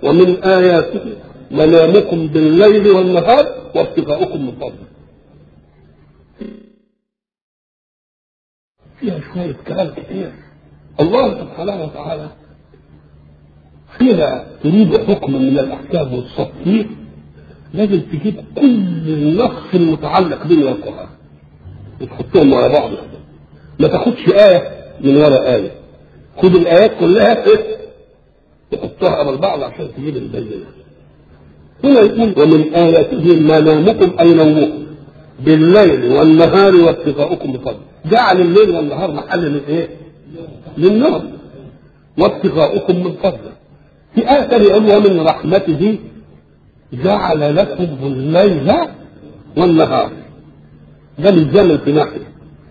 ومن آياته منامكم بالليل والنهار وابتغاؤكم من فضله فيها شوية كلام كتير الله سبحانه وتعالى حين تريد حكما من الأحكام والتطبيق لازم تجيب كل النص المتعلق به من القرآن وتحطهم ورا بعض ما تاخدش آية من ورا آية خد الآيات كلها إيه؟ تحطها قبل بعض عشان تجيب البينة هنا يقول ومن آياته منامكم أي نومكم بالليل والنهار وابتغاؤكم بفضله جعل الليل والنهار محل للايه؟ للنوم وابتغاؤكم من فضله في آية ثانية يقول ومن رحمته جعل لكم الليل والنهار ده الزمن في ناحية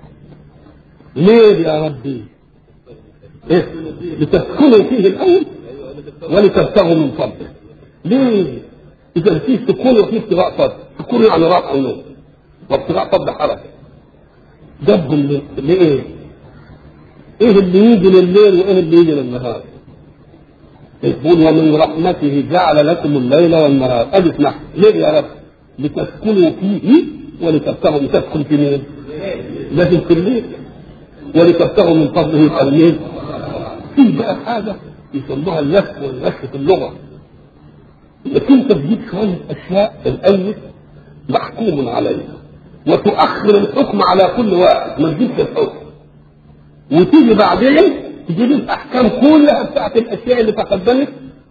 ليه يا ربي؟ إيه؟ لتسكنوا فيه الأول ولتبتغوا من فضله ليه؟ إذا في سكون وفي ابتغاء فضل سكون يعني راحة ونوم وابتغاء فضل حركة جابهم لإيه؟ إيه اللي يجي لليل وإيه اللي يجي للنهار؟ يقول ومن رحمته جعل لكم الليل والنهار أدي نحن ليه يا رب؟ لتسكنوا فيه ولتبتغوا تسكن في مين؟ لازم في الليل ولتبتغوا من فضله يبقى الليل في بقى حاجة يسموها اللف والنشر في اللغة انك انت تجيب شوية أشياء الأول محكوم عليها وتؤخر الحكم على كل واحد ما تجيبش الحكم وتيجي بعدين تجيب الأحكام كلها بتاعت الأشياء اللي تقدمت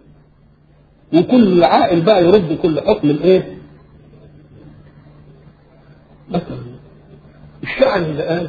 وكل عاقل بقى يرد كل حكم الايه؟ مثلا الشاعر اللي قال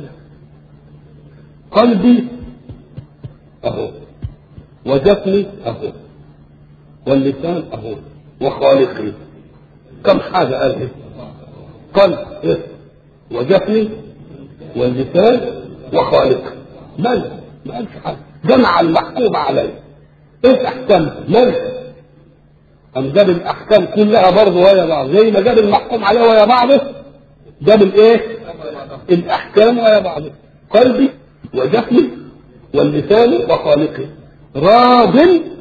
قلبي اهو وجفني اهو واللسان اهو وخالقي كم حاجه قال ايه قلب إيه؟ وجفني واللسان وخالقي من ما قالش حاجه جمع المحكوم عليه ايه احكام من أم جاب الأحكام كلها برضه ويا بعض زي ما جاب المحكوم عليه ويا بعضه جاب الإيه؟ الأحكام ويا بعضه قلبي وجفني واللسان وخالقي راض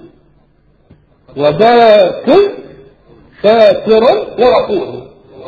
وباكر شاكرا وغفور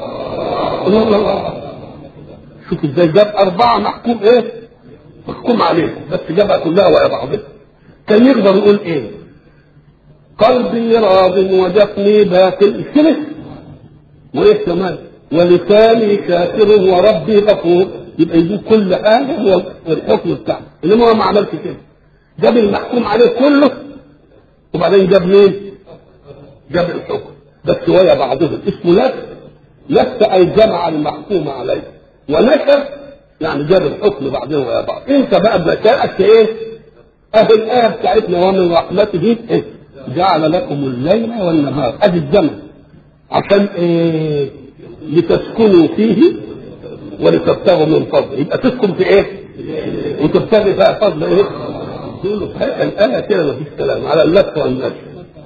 شوف ازاي جاب أربعة محكوم إيه؟ محكوم عليهم بس جابها كلها ويا بعضها كان يقدر يقول إيه؟ قلبي راض وجفني باكر كده وايه كمان ولساني شاكر وربي غفور يبقى يجيب كل حاجه هو الحكم بتاعه انما هو ما عملش كده جاب المحكوم عليه كله وبعدين جاب مين؟ جاب الحكم بس ويا بعضهم اسمه لف لف اي جمع المحكوم عليه ونشر يعني جاب الحكم بعدين ويا بعض انت بقى بذكائك ايه؟ اهل الايه بتاعتنا ومن رحمته ايه؟ جعل لكم الليل والنهار ادي الزمن عشان ايه لتسكنوا فيه ولتبتغوا من فضله يبقى تسكن في ايه وتبتغي بقى فضل ايه تقول الآية كده ما فيش كلام على اللف والنشر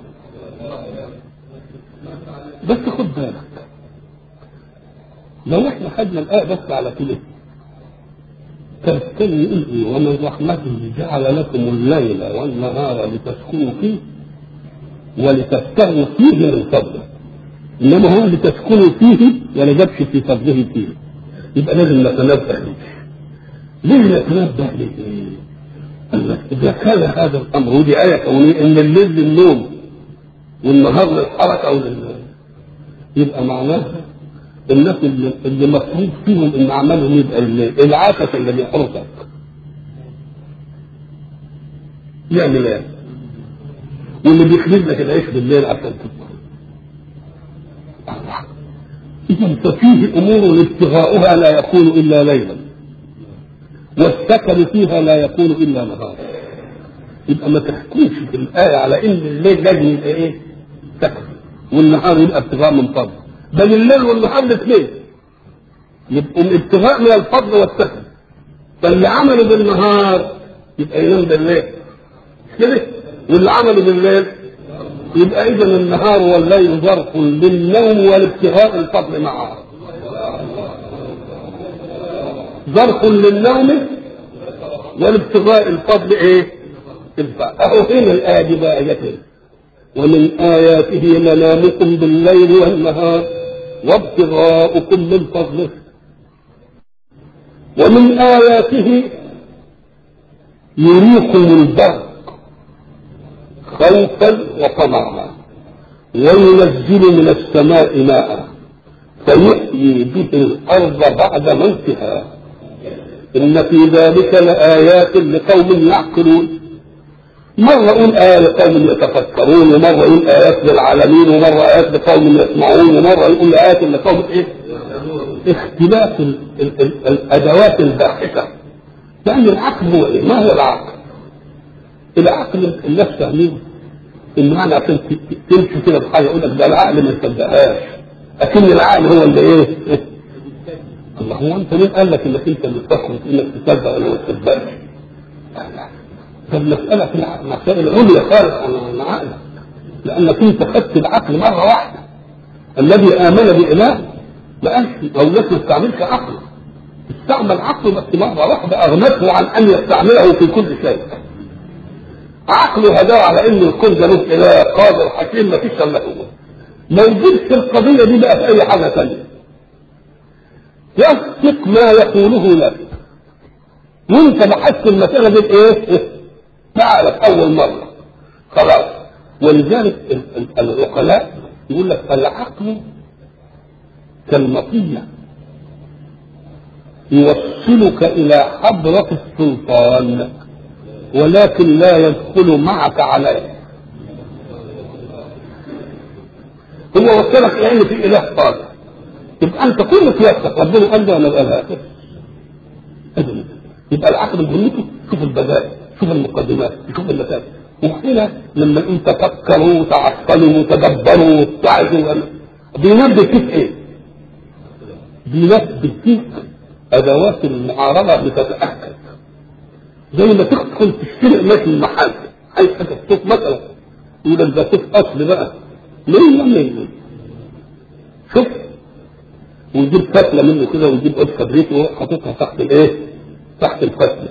بس خد بالك لو احنا خدنا الآية بس على كده كان الثاني يقول ايه ومن رحمته جعل لكم الليل والنهار لتسكنوا فيه ولتبتغوا فيه من فضله انما هو لتسكنوا فيه ولا جابش في فضله فيه يبقى لازم نتنبه ليه ليه نتنبه ليه قال لك اذا كان هذا الامر ودي ايه كونيه ان الليل للنوم والنهار للحركه ولل يبقى معناها الناس اللي, اللي مفروض فيهم ان عملهم يبقى الليل العافيه اللي بيحرسك يعمل ايه؟ واللي بيخرج لك العيش بالليل عشان تطلع إذا ففيه أمور ابتغاؤها لا يكون إلا ليلا والسكن فيها لا يكون إلا نهارا يبقى ما تحكمش في الآية على إن الليل لازم يبقى إيه؟ سكن والنهار يبقى ابتغاء من فضل بل الليل والنهار الاثنين يبقوا ابتغاء من الفضل والسكن فاللي عمله بالنهار يبقى ينام بالليل كده واللي عمله بالليل يبقى اذا النهار والليل ظرف للنوم والابتغاء الفضل معه ظرف للنوم والابتغاء الفضل ايه الفضل اهو هنا الايه دي بقى جت ومن آياته منامكم بالليل والنهار وابتغاؤكم من فضله ومن آياته يريكم البرق خوفا وطمعا وينزل من السماء ماء فيحيي به الأرض بعد موتها إن في ذلك لآيات لقوم يعقلون مرة أقول آية لقوم يتفكرون ومرة أقول آيات للعالمين ومرة آيات لقوم يسمعون ومرة يقول آيات لقوم إيه؟ اختلاف ال ال ال الأدوات الباحثة لأن العقل هو إيه؟ ما هو العقل؟ العقل الناس فاهمين إن معنى عشان تمشي كده بحاجة يقول لك ده العقل ما يصدقهاش لكن العقل هو اللي إيه؟ الله هو أنت مين قال لك إنك أنت اللي تخرج إنك تصدق ولا ما تصدقش؟ فالمسألة في المسائل العليا خالص عن العقل لأنك أنت خدت العقل مرة واحدة الذي آمن بإله ما قالش أو الناس ما استعملش عقله استعمل عقله بس مرة واحدة أغنته عن أن يستعمله في كل شيء عقله هداه على أن الكون ده له إله قادر حكيم ما فيش إلا هو ما يجيبش القضية دي بقى في أي حاجة ثانية يصدق ما يقوله لك وانت بحثت المسألة دي ايه؟ تعرف أول مرة خلاص ولذلك العقلاء يقول لك العقل كالمطية يوصلك إلى حضرة السلطان ولكن لا يدخل معك عليه هو وصلك إلى أن في إله صالح يبقى أنت كل سياستك ربنا قال له أنا قالها يبقى العقل مهمته شوف البدائل شوف المقدمات شوف النتائج وهنا لما انت فكروا وتعقلوا وتدبروا واتعظوا بينبه فيك ايه؟ بينبه فيك ادوات المعارضه بتتاكد زي ما تدخل تشتري قماش المحل عايز حاجه صوت مثلا يقول لك ده صوت اصل بقى ليه ليه شوف ويجيب فتله منه كده ويجيب قد كبريته حاططها تحت الايه؟ تحت الفتله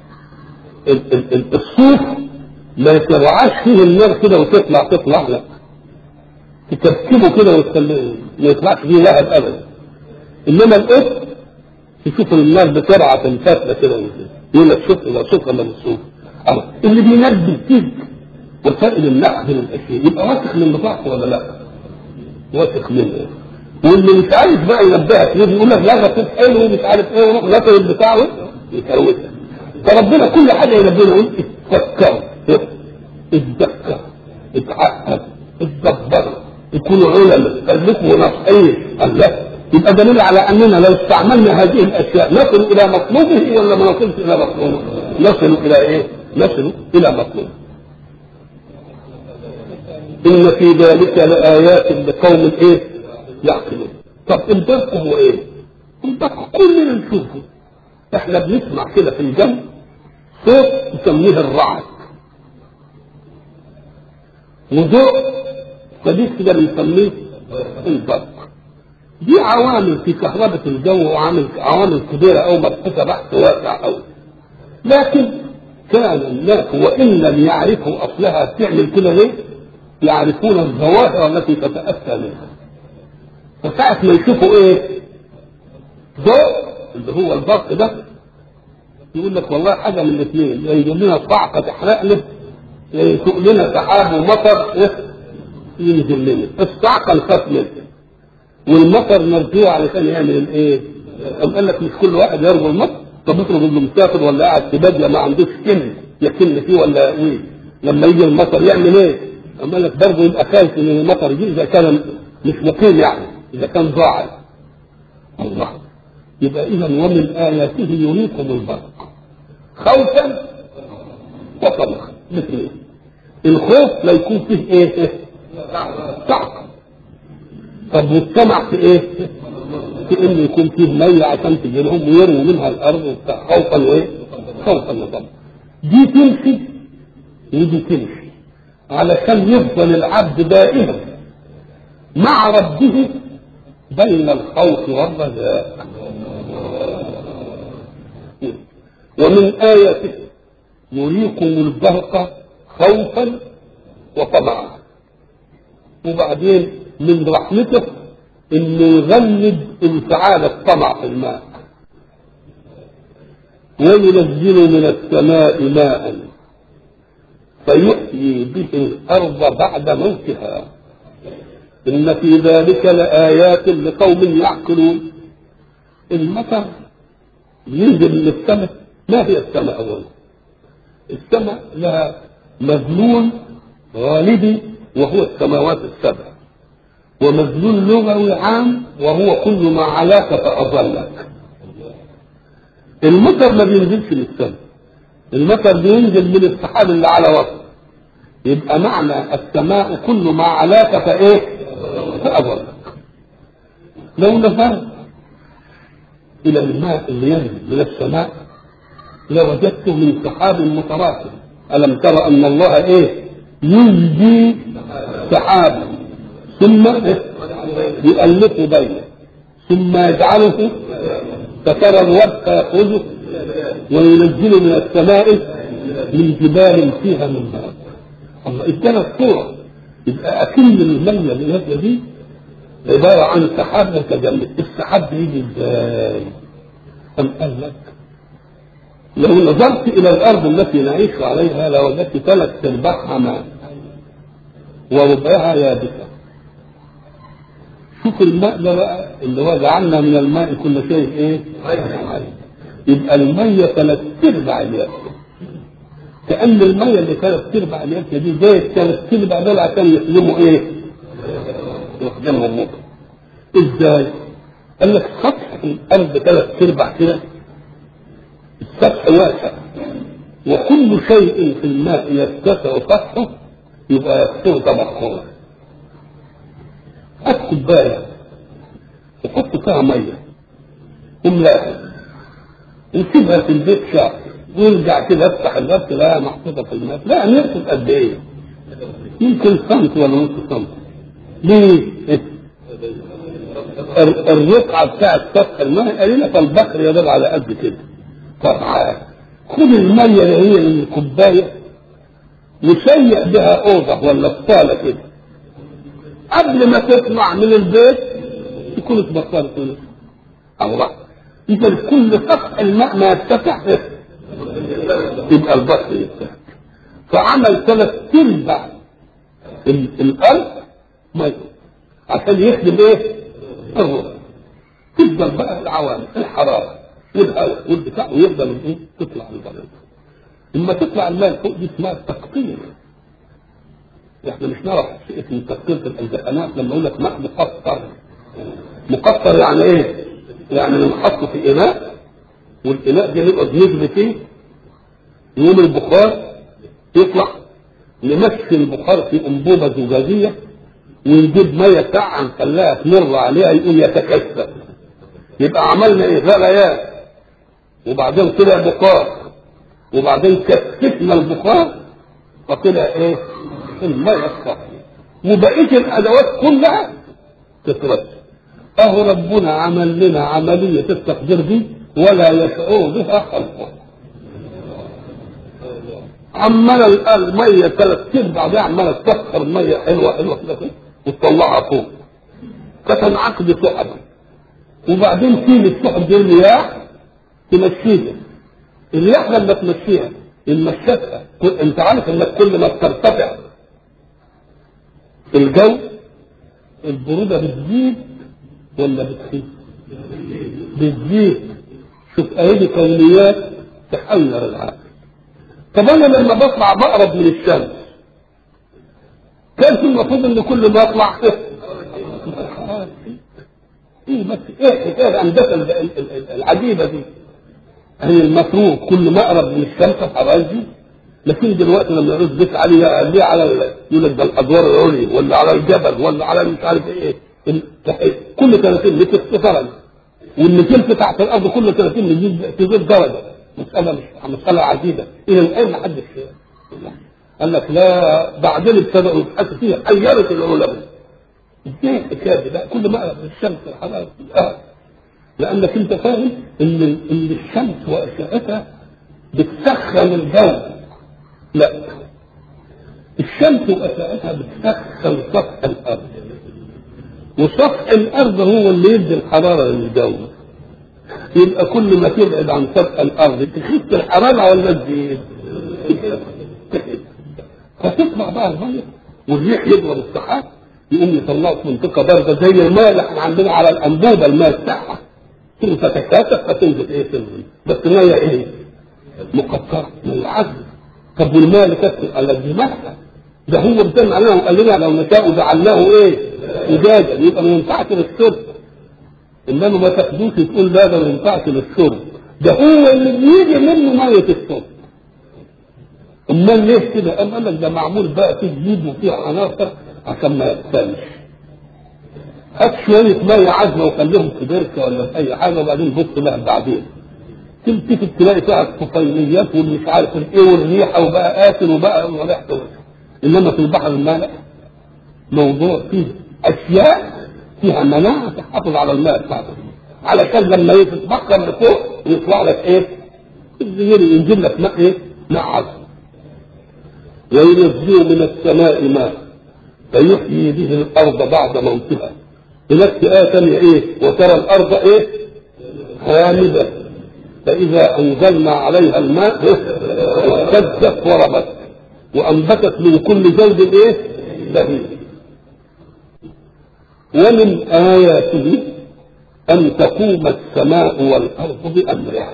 الصوف ما يترعاش فيه النار كده وتطلع تطلع لا تكركبه كده وتخليه ما يطلعش فيه لهب ابدا انما القط تشوف النار بترعى في الفتله كده يقول لك شوف يبقى صوفها من الصوف اللي بينبه فيك وسائل النقد من الاشياء يبقى واثق من بضاعته ولا لا؟ واثق منه واللي مش عارف بقى ينبهك يقول لك لا ده صوت حلو ومش عارف ايه وروح ناكل البتاع يكروتك فربنا كل حاجة ينبهنا يقول اتفكروا اتذكر اتعقد اتدبر يكونوا علماء خليكم نصحين الله يبقى دليل على اننا لو استعملنا هذه الاشياء نصل الى مطلوبه ولا ما نصلش الى مطلوبه؟ نصل الى ايه؟ نصل الى مطلوبه. ان في ذلك لايات لقوم ايه؟ يعقلون. طب البرق هو ايه؟ البرق كلنا نشوفه. احنا بنسمع كده في الجو صوت يسميه الرعد وضوء صديق كده بنسميه البرق دي عوامل في كهرباء الجو وعامل عوامل كبيره او مبحوثه بحث واسع قوي لكن كان الناس وان لم يعرفوا اصلها تعمل كده ليه؟ يعرفون الظواهر التي تتاتى منها فساعة ما يشوفوا ايه؟ ضوء اللي هو البرق ده يقول لك والله حاجه من الاثنين يا يجيب لنا صعقه تحرقنا يا يسوق لنا سحاب ومطر ينزل لنا الصعقه نخاف منها والمطر نرجوه علشان يعمل الايه؟ قام قال لك مش كل واحد يرجو المطر طب افرض انه مسافر ولا قاعد في بدله ما عندوش كن يكن فيه ولا ايه؟ لما يجي المطر يعمل ايه؟ قام قال لك برضه يبقى خايف ان المطر يجي اذا كان مش مقيم يعني اذا كان ضاعف الله يبقى اذا ومن اياته يريكم البرق خوفا وطمعا مثل الخوف لا يكون فيه ايه؟ تعب طب والطمع في ايه؟ في انه يكون فيه ميه عشان تجي لهم ويرموا منها الارض وبتاع خوفا وايه؟ خوفا وطمعا دي تمشي ودي تمشي علشان يفضل العبد دائما مع ربه بين الخوف والرجاء ومن آياته يريكم البرق خوفا وطمعا وبعدين من رحمته انه يغلب انفعال الطمع في الماء وينزل من السماء ماء فيحيي به الارض بعد موتها ان في ذلك لايات لقوم يعقلون المطر ينزل من السماء ما هي السماء اولا السماء لها مذلول غالبي وهو السماوات السبع ومذلول لغوي عام وهو كل ما علاك فأضلك المطر ما بينزلش من السماء المطر بينزل من السحاب اللي على وسط يبقى معنى السماء كل ما علاك فايه فأضلك لو نظرت إلى الماء اللي ينزل من السماء لوجدته من سحاب متراكم ألم ترى أن الله إيه يزجي سحابا ثم يؤلفه بينه ثم يجعله فترى الودق يأخذه وينزل من السماء من جبال فيها من ماء الله ادانا الصورة يبقى أكل المية اللي نازلة دي عبارة عن سحاب متجمد السحاب بيجي ازاي؟ أم قال لك لو نظرت إلى الأرض التي نعيش عليها لوجدت ثلاث أرباعها ماء وربعها يابسة شوف الماء ده بقى اللي هو جعلنا من الماء كل شيء ايه؟ حي. يبقى المية ثلاث ارباع اليابسة كأن المية اللي ثلاث ارباع اليابسة دي زي الثلاث ارباع دول عشان يخدموا ايه؟ يخدموا المطر ازاي؟ قال لك سطح الارض ثلاث ارباع كده السطح واسع وكل شيء في الماء يتسع سطحه يبقى يكثر تبخره هات كوبايه وحط فيها ميه وملاها وسيبها في البيت شهر ويرجع كده افتح الباب تلاقيها محطوطه في الماء لا نقصد قد ايه؟ يمكن سنت ولا نص سنت ليه؟ الرقعه بتاعت سطح الماء قليله فالبحر يدل على قد كده طبعا خد المية اللي هي الكوباية وسيق بها أوضة ولا صالة كده قبل ما تطلع من البيت تكون اتبطلت منه الله إذا كل سطح الماء ما يتسع يبقى البحر يتسع فعمل ثلاث ارباع الارض ميه عشان يخدم ايه؟ الروح تفضل بقى العوامل الحراره والهواء والبتاع ويفضل ايه؟ تطلع البر لما تطلع الماء فوق دي اسمها التقطير احنا مش نعرف اسم التقطير في الامتحانات لما اقول لك ماء مقطر مقطر يعني ايه؟ يعني نحطه في اناء والاناء ده نبقى بنجري فيه يوم البخار يطلع نمشي البخار في انبوبه زجاجيه ونجيب ميه ساعه نخليها تمر عليها يقوم يتكثف يبقى عملنا ايه غليان وبعدين طلع بخار وبعدين كثفنا البخار فطلع ايه الميه الصافيه وبقيه الادوات كلها تترد اهو ربنا عمل لنا عمليه التقدير دي ولا يشعر بها خلقه عمال الميه ثلاث ارباع دي عماله تسخر ميه حلوه حلوه كده وتطلعها فوق فتنعقد سحبا وبعدين تيجي السحب دي الرياح تمشيها الرياح لما تمشيها المشتها انت عارف انك كل ما بترتفع الجو البرودة بتزيد ولا بتخيف؟ بتزيد شوف ايدي كونيات تحير العقل طب انا لما بطلع بقرب من الشمس كان في المفروض ان كل ما اطلع ايه بس ايه حكايه الهندسه العجيبه دي هي المفروض كل ما اقرب من الشمس حوالي لكن دلوقتي لما يعوز بيت علي ليه على يقول لك ده الادوار العليا ولا على الجبل ولا على مش عارف ايه كل 30 متر فرق والمثال تحت الارض كل 30 يزيد تزيد درجه مساله مش مساله عجيبه الى الان ما حدش قال لك لا بعدين ابتدأوا يبحثوا فيها حيرت العلماء ازاي الحكايه دي لا كل ما اقرب الشمس الحراره آه. لانك انت فاهم ان ان الشمس واشعتها بتسخن الجو لا الشمس وأشعتها بتسخن سطح الأرض وسطح الأرض هو اللي يدي الحرارة للجو يبقى كل ما تبعد عن سطح الأرض تخف الحرارة ولا تزيد؟ فتطلع بقى المية والريح يضرب السحاب يقوم يطلعوا في منطقة باردة زي الماء اللي احنا عندنا على الأنبوبة الماء بتاعها ثم فتكاتك فتنزل ايه تنزل بس مية ايه؟ مقطرة من العزل طب والماء اللي كانت على الدماغ ده هو بيتم علينا وقال لنا لو نشاء جعلناه ايه؟ زجاجا يبقى ما ينفعش للشرب انما ما تاخدوش تقول لا ده ما ينفعش للشرب ده هو اللي بيجي منه ميه الشرب امال ليه كده؟ قام قال لك ده معمول بقى فيه جديد وفيه عناصر عشان ما يقتلش هات شوية مية عذبة وخليهم في بركة ولا في أي حاجة وبعدين بص لها بعدين تمسك تلاقي فيها الطفيليات والمش عارف الايه والريحة وبقى قاتل وبقى وريحته إنما في البحر المالح موضوع فيه أشياء فيها مناعة تحافظ على الماء بتاعته علشان لما يتبخر لفوق يطلع لك ايه؟ ينزل لك ماء ايه؟ ماء عذب وينزل من السماء ماء فيحيي به الارض بعد موتها هناك آية ثانية ايه؟ وترى الارض ايه؟ هامدة فإذا أنزلنا عليها الماء اهتزت وربت وأنبتت من كل زوج ايه؟ بهيج ومن آياته أن تقوم السماء والأرض بأمره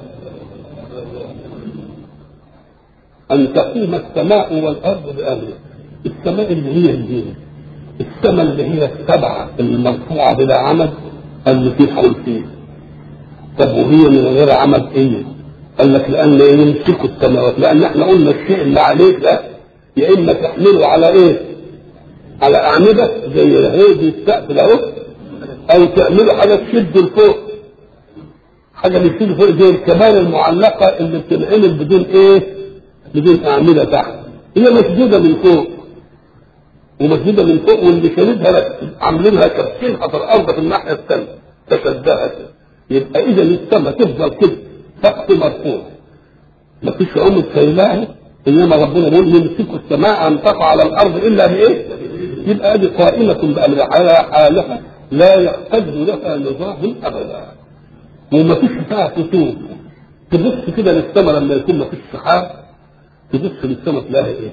أن تقوم السماء والأرض بأمره السماء اللي هي الدين السماء اللي هي السبعة المرفوعة بلا عمد اللي في خلفيه طب وهي من غير عمد ايه؟ قال لك لأن يمسكوا السماوات لأن احنا قلنا الشيء اللي عليك ده يا إما تحمله على إيه؟ على أعمدة زي الهيدي السقف ده أو تعمله حاجة تشد لفوق حاجة بتشد فوق زي الكبال المعلقة اللي بتنعمل بدون إيه؟ بدون أعمدة تحت هي مسدودة من فوق ومسدودة من فوق واللي شاندها عاملينها كابسينها في الأرض في الناحية الثانية تشدها كده يبقى إذا السماء تفضل كده سقف مرفوع مفيش عمد شايلاها انما ربنا بيقول يمسك السماء ان تقع على الارض الا بايه؟ يبقى دي قائمة بأمر على حالها لا يحتج لها نظام ابدا وما فيش فيها فتور تبص كده للسماء لما يكون ما فيش سحاب تبص للسماء تلاقي ايه؟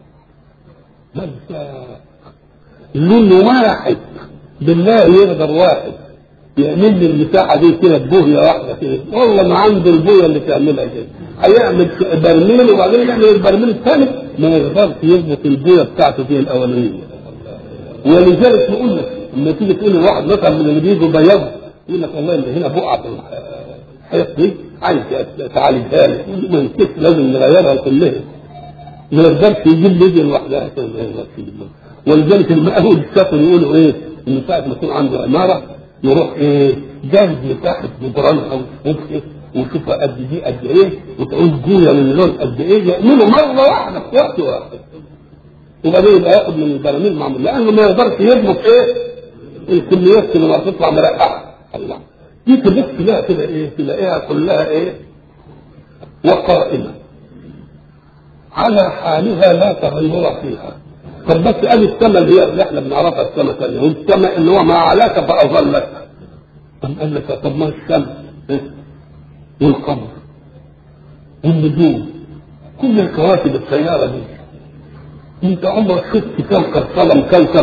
بس لون واحد بالله يقدر واحد يعمل لي المساحه دي كده ببويه واحده كده والله ما عنده البويه اللي تعملها كده هيعمل برميل وبعدين يعمل البرميل الثاني ما يقدرش يظبط البويه بتاعته زي الاولانيه ولذلك نقول لك لما تيجي تقول لواحد مثلا من اللي بيجوا بيض يقول لك والله اللي هنا بقعه في الحيط دي عايز تعالجها لي ما يمسكش لازم نغيرها كلها ما يقدرش يجيب ليجي لوحدها ولذلك المقاول السفر يقولوا ايه؟ ان ساعه ما يكون عنده عماره يروح ايه؟ جاهز مساحه جدرانها وفوقها وشوفها قد دي قد ايه وتعوز جويه من لون قد ايه يعملوا مره واحده في وقت واحد وبعدين يبقى ياخد من البراميل معمول لانه ما يقدرش يضبط ايه؟ الكميات اللي ما تطلع مرقعه الله دي تبص لها كده ايه؟ تلاقيها كلها ايه؟ وقائمه على حالها لا تغير فيها طب بس ادي السماء اللي هي اللي احنا بنعرفها السماء الثانيه والسماء اللي هو ما علاك فاظلك طب قال لك طب ما الشمس إيه؟ والقمر والنجوم كل الكواكب السيارة دي انت عمرك شفت كوكب صلم كوكب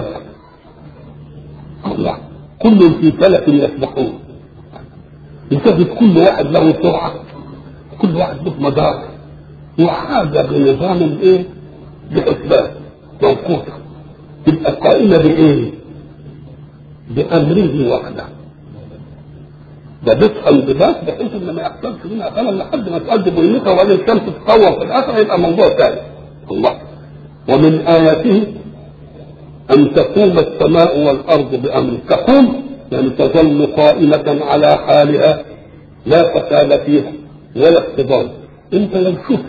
الله كل في فلك يسبحون يثبت كل واحد له سرعة كل واحد له مدار وحاجة بنظام ايه بحسبان موقوتة تبقى قائمة بايه بأمره وحده ده بيفهم بذات بحيث ان ما يحصلش منها خلل لحد ما تؤدي مهمتها وبعدين الشمس تتطور في الاخر يبقى موضوع ثاني الله ومن اياته ان تقوم السماء والارض بامره تقوم يعني تظل قائمة على حالها لا فساد فيها ولا اختبار انت لو شفت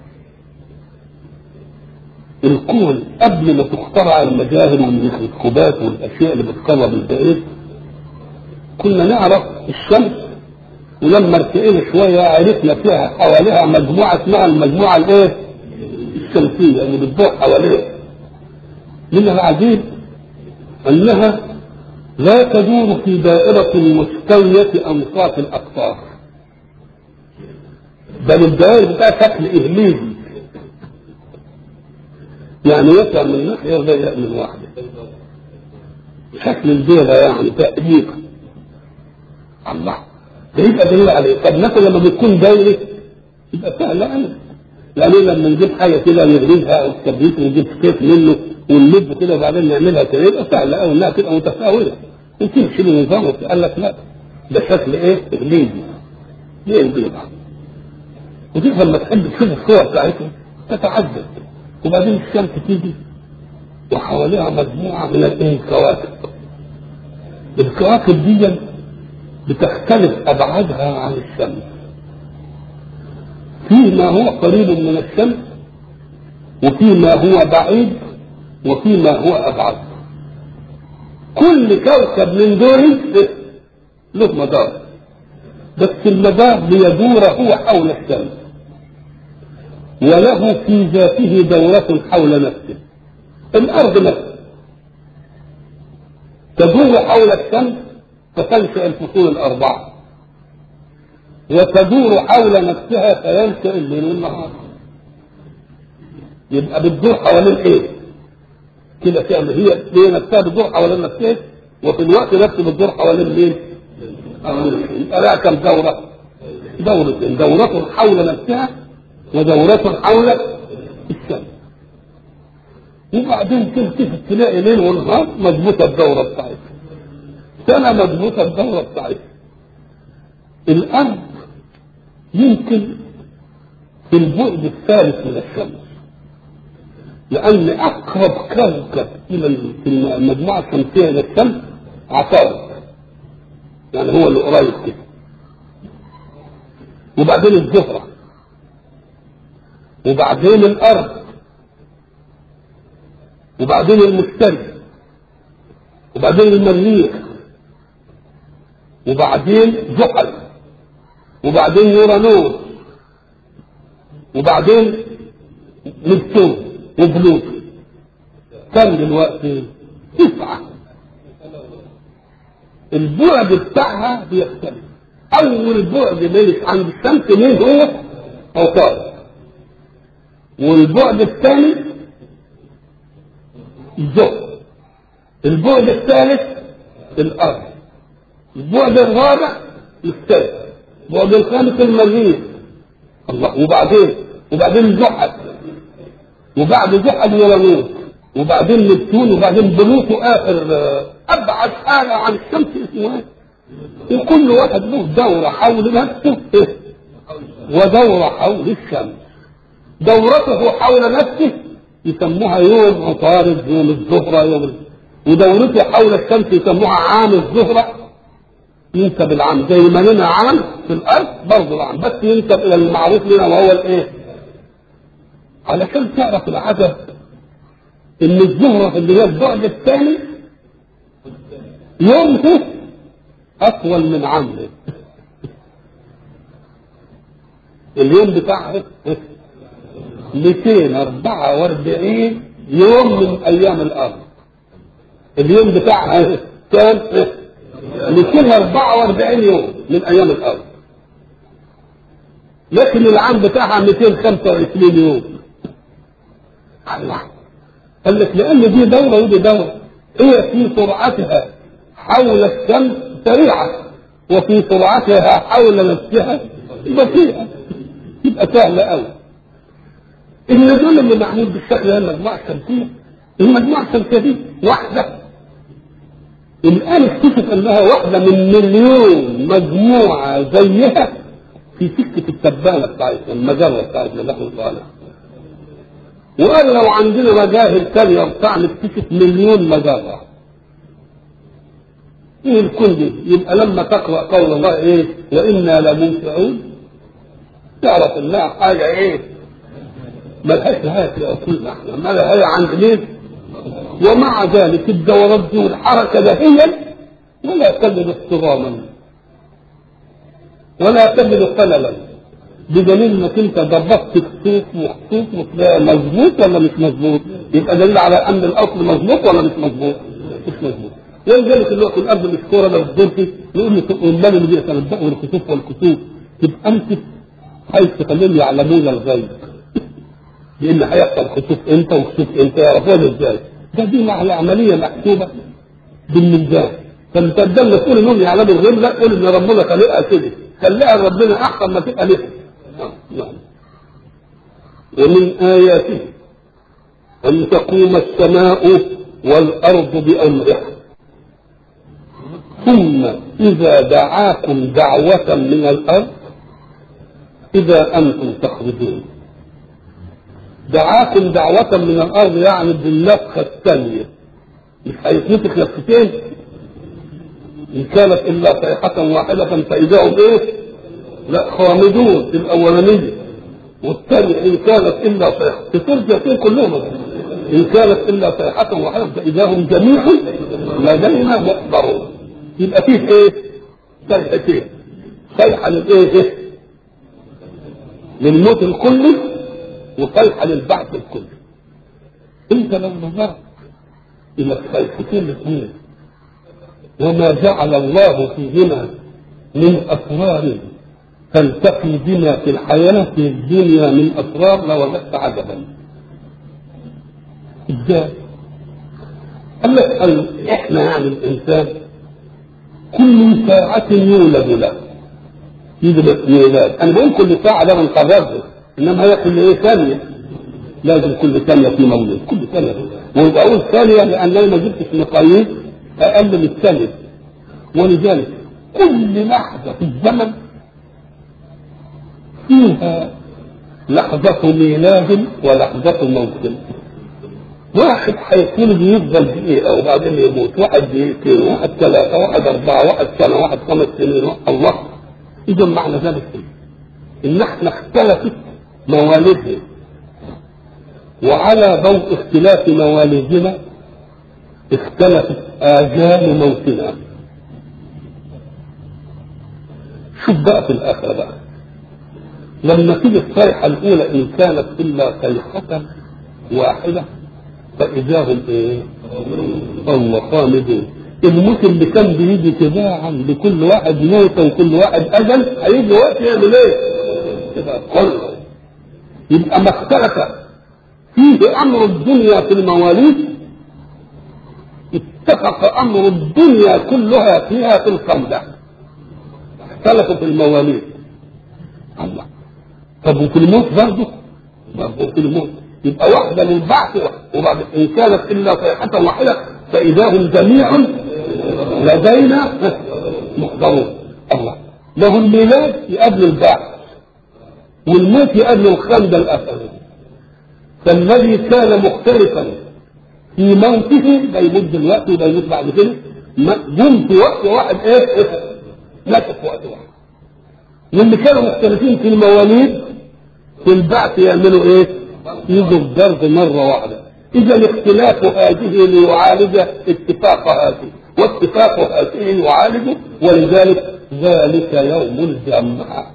الكون قبل ما تخترع المجاهر والميكروسكوبات والاشياء اللي بتقرب البعيد كنا نعرف الشمس ولما ارتقينا شويه عرفنا فيها حواليها مجموعه اسمها المجموعه الايه؟ الشمسية اللي بتدور حواليه من العجيب أنها لا تدور في دائرة مستوية أنصاف الأقطار بل الدائرة بتاعها شكل إهليزي يعني يطلع من ناحية وضيق من واحدة شكل البيضة يعني تقريبا الله ده يبقى دليل عليه طب مثلا لما بتكون دايرة يبقى سهلة أوي يعني لما نجيب حاجة كده نغريها أو الكبريت ونجيب كيف منه ونلف كده وبعدين نعملها كده يبقى سهلة أوي إنها تبقى متساوية وتمشي بنظام قال لك لا ده شكل إيه؟ إغليزي ليه البيضة ودي لما تحب تشوف الصور بتاعتهم تتعجب وبعدين الشمس تيجي وحواليها مجموعة من الايه الكواكب الكواكب دي بتختلف أبعادها عن الشمس فيه ما هو قريب من الشمس وفي ما هو بعيد وفي ما هو أبعد كل كوكب من دول له مدار بس المدار ليدور هو حول الشمس وله في ذاته دورة حول نفسه الأرض نفسها تدور حول الشمس فتنشأ الفصول الأربعة وتدور حول نفسها فينشأ الليل والنهار يبقى بتدور حوالين ايه؟ كده تعمل هي هي نفسها بتدور حوالين نفسها وفي الوقت نفسه بتدور حوالين مين؟ حوالين يبقى لها كم دورة؟ دورتين دورة حول نفسها ودورة حول الشمس وبعدين تلتفت تلاقي ليل ونهار مضبوطة الدورة بتاعتها سنة مضبوطة الدورة بتاعتها الأرض يمكن في البعد الثالث من الشمس لأن أقرب كوكب إلى المجموعة الشمسية إلى الشمس عطارد يعني هو اللي قريب كده وبعدين الزهرة وبعدين الأرض وبعدين المشتري وبعدين المريخ وبعدين زحل وبعدين يورانوس وبعدين نبتون وبلوتو كم دلوقتي؟ تسعة البعد بتاعها بيختلف أول بعد ميت عند الشمس مين هو؟ عطارد والبعد الثاني الزهر البعد الثالث الأرض البعد الرابع الثالث البعد الخامس المريخ الله وبعدين وبعدين زحل وبعد زحل يرانوس وبعدين نبتون وبعدين بلوتو اخر ابعد حاجه عن الشمس اسمه ايه؟ وكل واحد له دوره حول نفسه إيه؟ ودوره حول الشمس دورته حول نفسه يسموها يوم عطارد يوم الزهره يوم ودورته حول الشمس يسموها عام الزهره ينسب العام زي ما لنا عام في الارض برضه العام بس ينسب الى المعروف لنا وهو الايه؟ علشان تعرف العجب ان الزهره اللي هي البعد الثاني يومه اطول من عامه اليوم بتاعها 244 يوم من ايام الارض اليوم بتاعها كام 244 يوم من ايام الارض لكن العام بتاعها 225 يوم الله قال لك لان دي دوره ودي دوره هي في سرعتها حول الشمس سريعه وفي سرعتها حول نفسها بطيئه يبقى سهله قوي النزول اللي معمول بالشكل ده المجموعه الشمسيه المجموعه الشمسيه دي واحده الان اكتشف انها واحده من مليون مجموعه زيها في سكه التبانه بتاعتنا المجره بتاعتنا اللي احنا طالع وقال لو عندنا مجاهر ثانيه بتاع نكتشف مليون مجره ايه الكل دي يبقى لما تقرا قول الله ايه وانا لمنفعون تعرف انها حاجه ايه ملهاش نهايه في عقولنا احنا ما لها عند مين ومع ذلك الدورات دي والحركه دهيا ولا تجد اضطراما ولا تجد خللا بدليل انك انت ضبطت خطوط وخطوط وتلاقي مظبوط ولا مش مظبوط يبقى دليل على ان الاصل مظبوط ولا مش مظبوط مش مظبوط ولذلك اللي هو في الارض مش كوره لو فضلت يقول له امال اللي بيتنبأوا الخسوف والكسوف تبقى انت عايز تخليهم يعلمون الغيب لان هيحصل خسوف امتى وخسوف امتى يعرفون ازاي ده دي مع العمليه محسوبه بالميزان فانت بدل تقول انهم يعلموا الغيب لا قول ان ربنا خلقها كده خليها ربنا احسن ما تبقى لها نعم ومن اياته ان تقوم السماء والارض بامره ثم اذا دعاكم دعوه من الارض اذا انتم تخرجون دعاكم دعوة من الأرض يعني بالنفخة الثانية مش هيتنفخ نفختين إن كانت إلا صيحة واحدة فإذا هم إيه؟ لا خامدون الأولانية والثانية إن كانت إلا صيحة تصير كلهم إن كانت إلا صيحة واحدة فإذا هم جميع لدينا محضرون يبقى فيه إيه؟ صيحتين صيحة للإيه؟ للموت الكلي وصيحة للبعث الكلي انت لو نظرت الى الصيحتين الاثنين وما جعل الله فيهما من اسرار تلتقي بنا في الحياة في الدنيا من اسرار لوجدت عجبا ازاي؟ قال لك قال احنا يعني الانسان كل ساعة يولد له يجب ميلاد انا بقول كل ساعة ده من قررته انما هي كل ايه ثانيه لازم كل ثانيه في مولد كل ثانيه ويبقى اقول ثانيه لان انا ما جبتش مقاييس اقل من الثانيه ولذلك كل لحظه في الزمن فيها لحظة ميلاد ولحظة موت واحد هيتولد يفضل دقيقة وبعدين يموت واحد دقيقتين واحد ثلاثة واحد أربعة واحد سنة واحد خمس سنين الله إذا معنى ذلك إيه؟ إن احنا اختلفت موالدهم وعلى ضوء اختلاف موالدنا اختلفت آجال موتنا شوف بقى في الآخرة بقى لما تيجي الصيحة الأولى إن كانت إلا صيحة واحدة فإذا هم إيه؟ الله خالدون الموت اللي كان بيجي تباعا لكل واحد موتة وكل واحد أجل هيجي وقت يعمل إيه؟ كده كله يبقى ما اختلف فيه امر الدنيا في المواليد اتفق امر الدنيا كلها فيها في الخمدة اختلفوا في المواليد الله طب وفي الموت برضه برضه في الموت يبقى واحدة للبعث وبعد إن كانت إلا صيحة واحدة فإذا هم جميع لدينا محضرون الله له الميلاد قبل البعث والموت قبل الخمدة الأثري فالذي كان مختلفا في موته ده يموت دلوقتي وده يموت بعد كده جم في وقت واحد ايه مات في وقت واحد واللي كانوا مختلفين في المواليد في البعث يعملوا ايه؟ يجوا الدرج مرة واحدة إذا اختلاف هذه ليعالج اتفاق هذه واتفاق هذه يعالج ولذلك ذلك يوم الجمع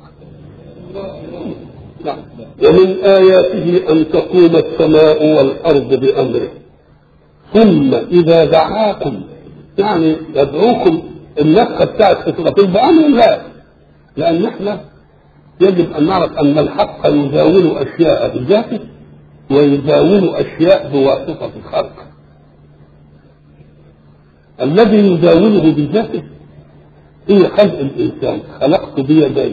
نعم. ومن آياته أن تقوم السماء والأرض بأمره ثم إذا دعاكم يعني يدعوكم النفخة بتاعت خطبتين بأمر الله لأن احنا يجب أن نعرف أن الحق يزاول أشياء بذاته ويزاول أشياء بواسطة الخلق الذي يزاوله بذاته هي خلق الإنسان خلقت بيدي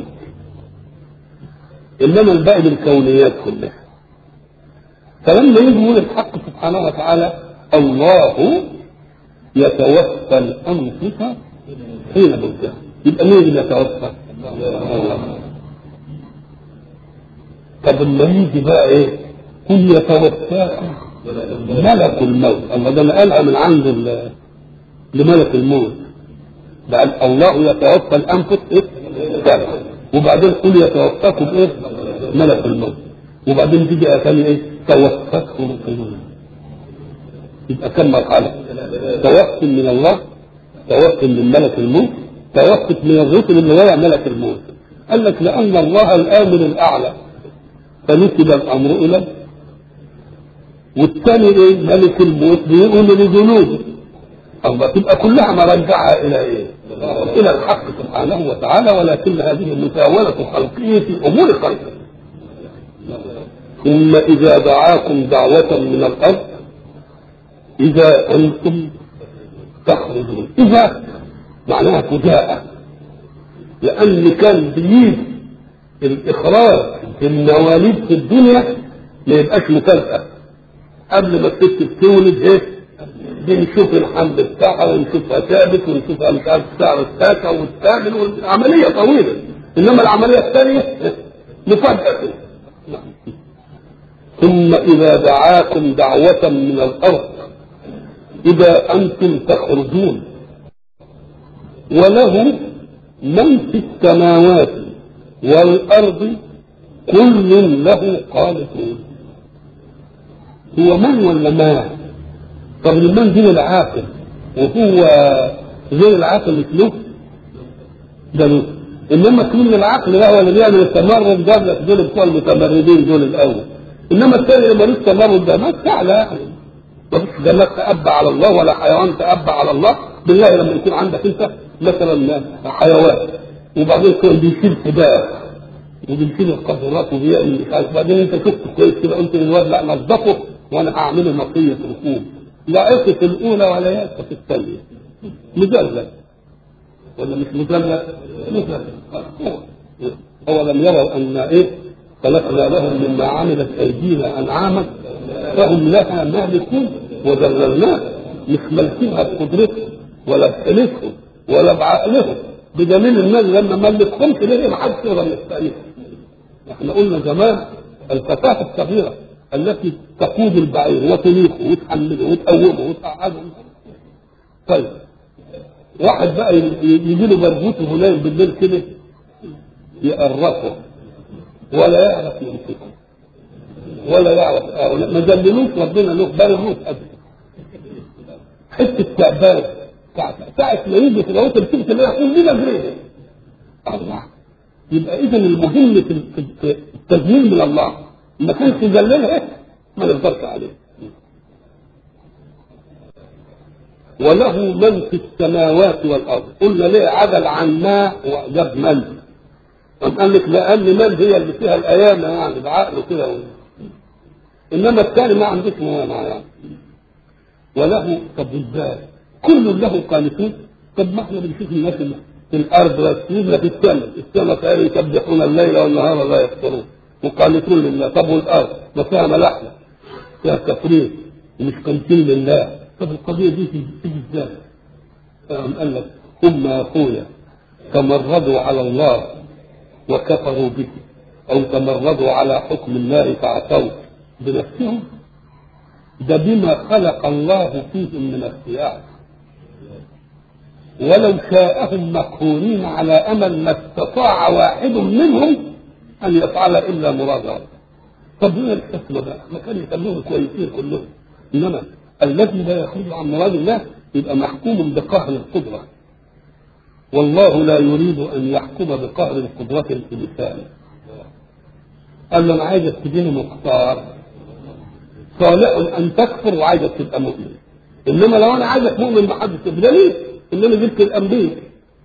إنما الباقي بالكونيات كلها فلما يجي يقول الحق سبحانه وتعالى الله يتوفى الأنفس حين موتها يبقى مين اللي يتوفى؟ الله طب لما يجي بقى ايه؟ قل يتوفاكم ملك الموت الله ده انا قالها من عند لملك الموت بعد الله يتوفى الانفس ايه؟ ده. وبعدين قل يتوفاكم ايه؟ ملك الموت وبعدين تيجي ايه ثانيه ايه؟ توفته رسلنا يبقى كم مرحله؟ توف من الله توف من ملك الموت توفت من الرسل اللي وقع ملك الموت قال لك لأن الله الآمر الأعلى فنسب الأمر إليه والثاني إيه ملك الموت بيقول لجنوده الله تبقى كلها مرجعها إلى إيه؟ إلى الحق سبحانه وتعالى ولكن هذه مساولة خلقه في أمور خلقه ثم إذا دعاكم دعوة من الأرض إذا أنتم تخرجون إذا معناها فجاءة لأن كان بيجي الإخراج في المواليد في الدنيا ما يبقاش مفاجأة قبل ما الست تولد إيه بنشوف الحمل بتاعها ونشوفها ثابت ونشوفها مش عارف السعر الساكة والثامن والعملية طويلة إنما العملية الثانية مفاجأة ثم إذا دعاكم دعوة من الأرض إذا أنتم تخرجون وله من في السماوات والأرض كل له قانتون هو من ولا ما طب المن دين العاقل وهو غير العاقل مثله ده له انما كل العقل ده هو اللي بيعمل التمرد ده لك دول بتوع المتمردين دول الاول انما الثاني اللي ملوش تمرد ده ما تعالى يعني مفيش جنات تأبى على الله ولا حيوان تأبى على الله بالله لما يكون عندك انت مثلا حيوان وبعدين كان بيشيل سباق وبيشيل القذرات وبيعمل مش عارف بعدين انت شفت كويس كده قلت للواد لا نظفه وانا هعمله نقيه ركوب لا عطف الاولى ولا يعطف الثانيه مجلد ولا مش مجلد مجلد هو لم يروا ان ايه خلقنا لهم مما عملت ايدينا انعاما فهم لها مالكون وذللناها مش مالكينها بقدرتهم ولا بحلفهم ولا بعقلهم بدليل الناس لما ما ملكهمش ليه ما حدش يقدر يستأنفهم احنا قلنا زمان الفتاة الصغيرة التي تقود البعير وتنيخه وتحمله وتقومه وتقعده طيب واحد بقى يجي له برغوث هناك بالليل كده يقرصه ولا يعرف يمسكه ولا يعرف ما ذللوش ربنا له برغوث ابدا حته تعبان ساعة ما يجي في الوقت بتيجي تلاقيها كلنا جرينا الله يبقى اذا المهم في التذليل من الله ما كانش يذللها ما نقدرش عليه وله من في السماوات والارض قلنا ليه عدل عن ماء وجاب من قام قال لك لان من هي اللي فيها الايام يعني بعقله كده انما الثاني ما عندوش موانع يعني وله طب ازاي كل له قانتون طب ما احنا بنشوف الناس اللي في الارض والسجود في السماء السماء كانوا يسبحون الليل والنهار لا يفترون وقانتون لله طب والارض ما فيها ملاحمه فيها تفريط ومش قانتين لله طب القضيه دي تيجي ازاي؟ قام قال لك هم يا اخويا تمردوا على الله وكفروا به او تمردوا على حكم الله فعصوا بنفسهم ده بما خلق الله فيهم من اختيار ولو شاءهم مقهورين على امل ما استطاع واحد منهم ان يفعل الا مراد ربه طب ايه الحكمه بقى؟ ما كان يخلوهم كويسين كلهم انما الذي لا يخرج عن مراد الله يبقى محكوم بقهر القدره والله لا يريد ان يحكم بقهر القدره الانسان قال له انا عايزك تجيني مختار صالح ان تكفر وعايزك تبقى مؤمن انما لو انا عايزك مؤمن بحد بدليل ان انا جبت الانبياء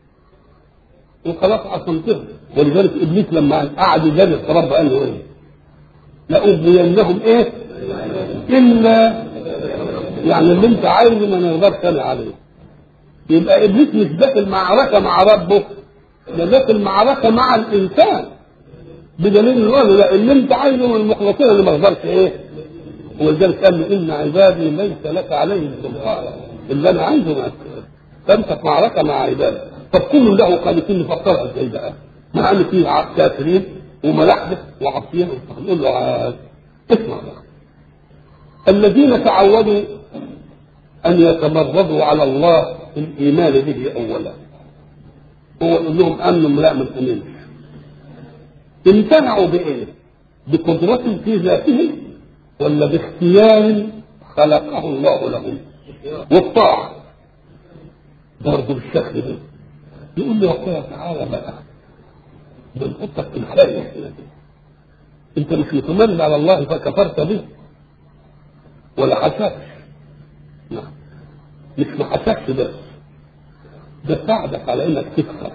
وخلاص عصمتهم ولذلك ابليس لما قعد يجادل رب قال له ايه؟ لأغوينهم ايه؟ الا يعني اللي انت عايزه ما نقدرش انا عليه يبقى ابليس مش داخل معركه مع ربه ده داخل معركه مع الانسان بدليل انه قال لا اللي انت عايزه من المخلصين اللي ما اقدرش ايه؟ ولذلك قال له ان عبادي ليس لك عليهم سلطان اللي انا عايزه ما فانت في معركه مع عبادي طب كل له قانتين نفكرها ازاي بقى؟ مع ان فيه كافرين وملاحده وعصيين نقول له اسمع بقى الذين تعودوا ان يتمردوا على الله في الايمان به اولا هو يقول لهم امنوا لا ما تؤمنش امتنعوا بايه؟ بقدرة في ذاتهم ولا باختيار خلقه الله لهم والطاعة برضه بالشكل ده يقول له يا اخويا تعالى بقى بنحطك في الحالة انت مش متمرد على الله فكفرت به ولا حسبش نعم مش ما حسبش بس ده ساعدك على انك تكفر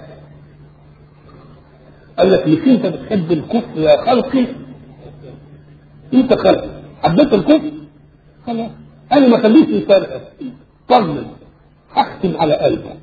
قال لك مش انت بتحب الكفر يا خلقي انت خلقي حبيت الكفر خلاص انا ما خليش يفرقك طمن هختم على قلبك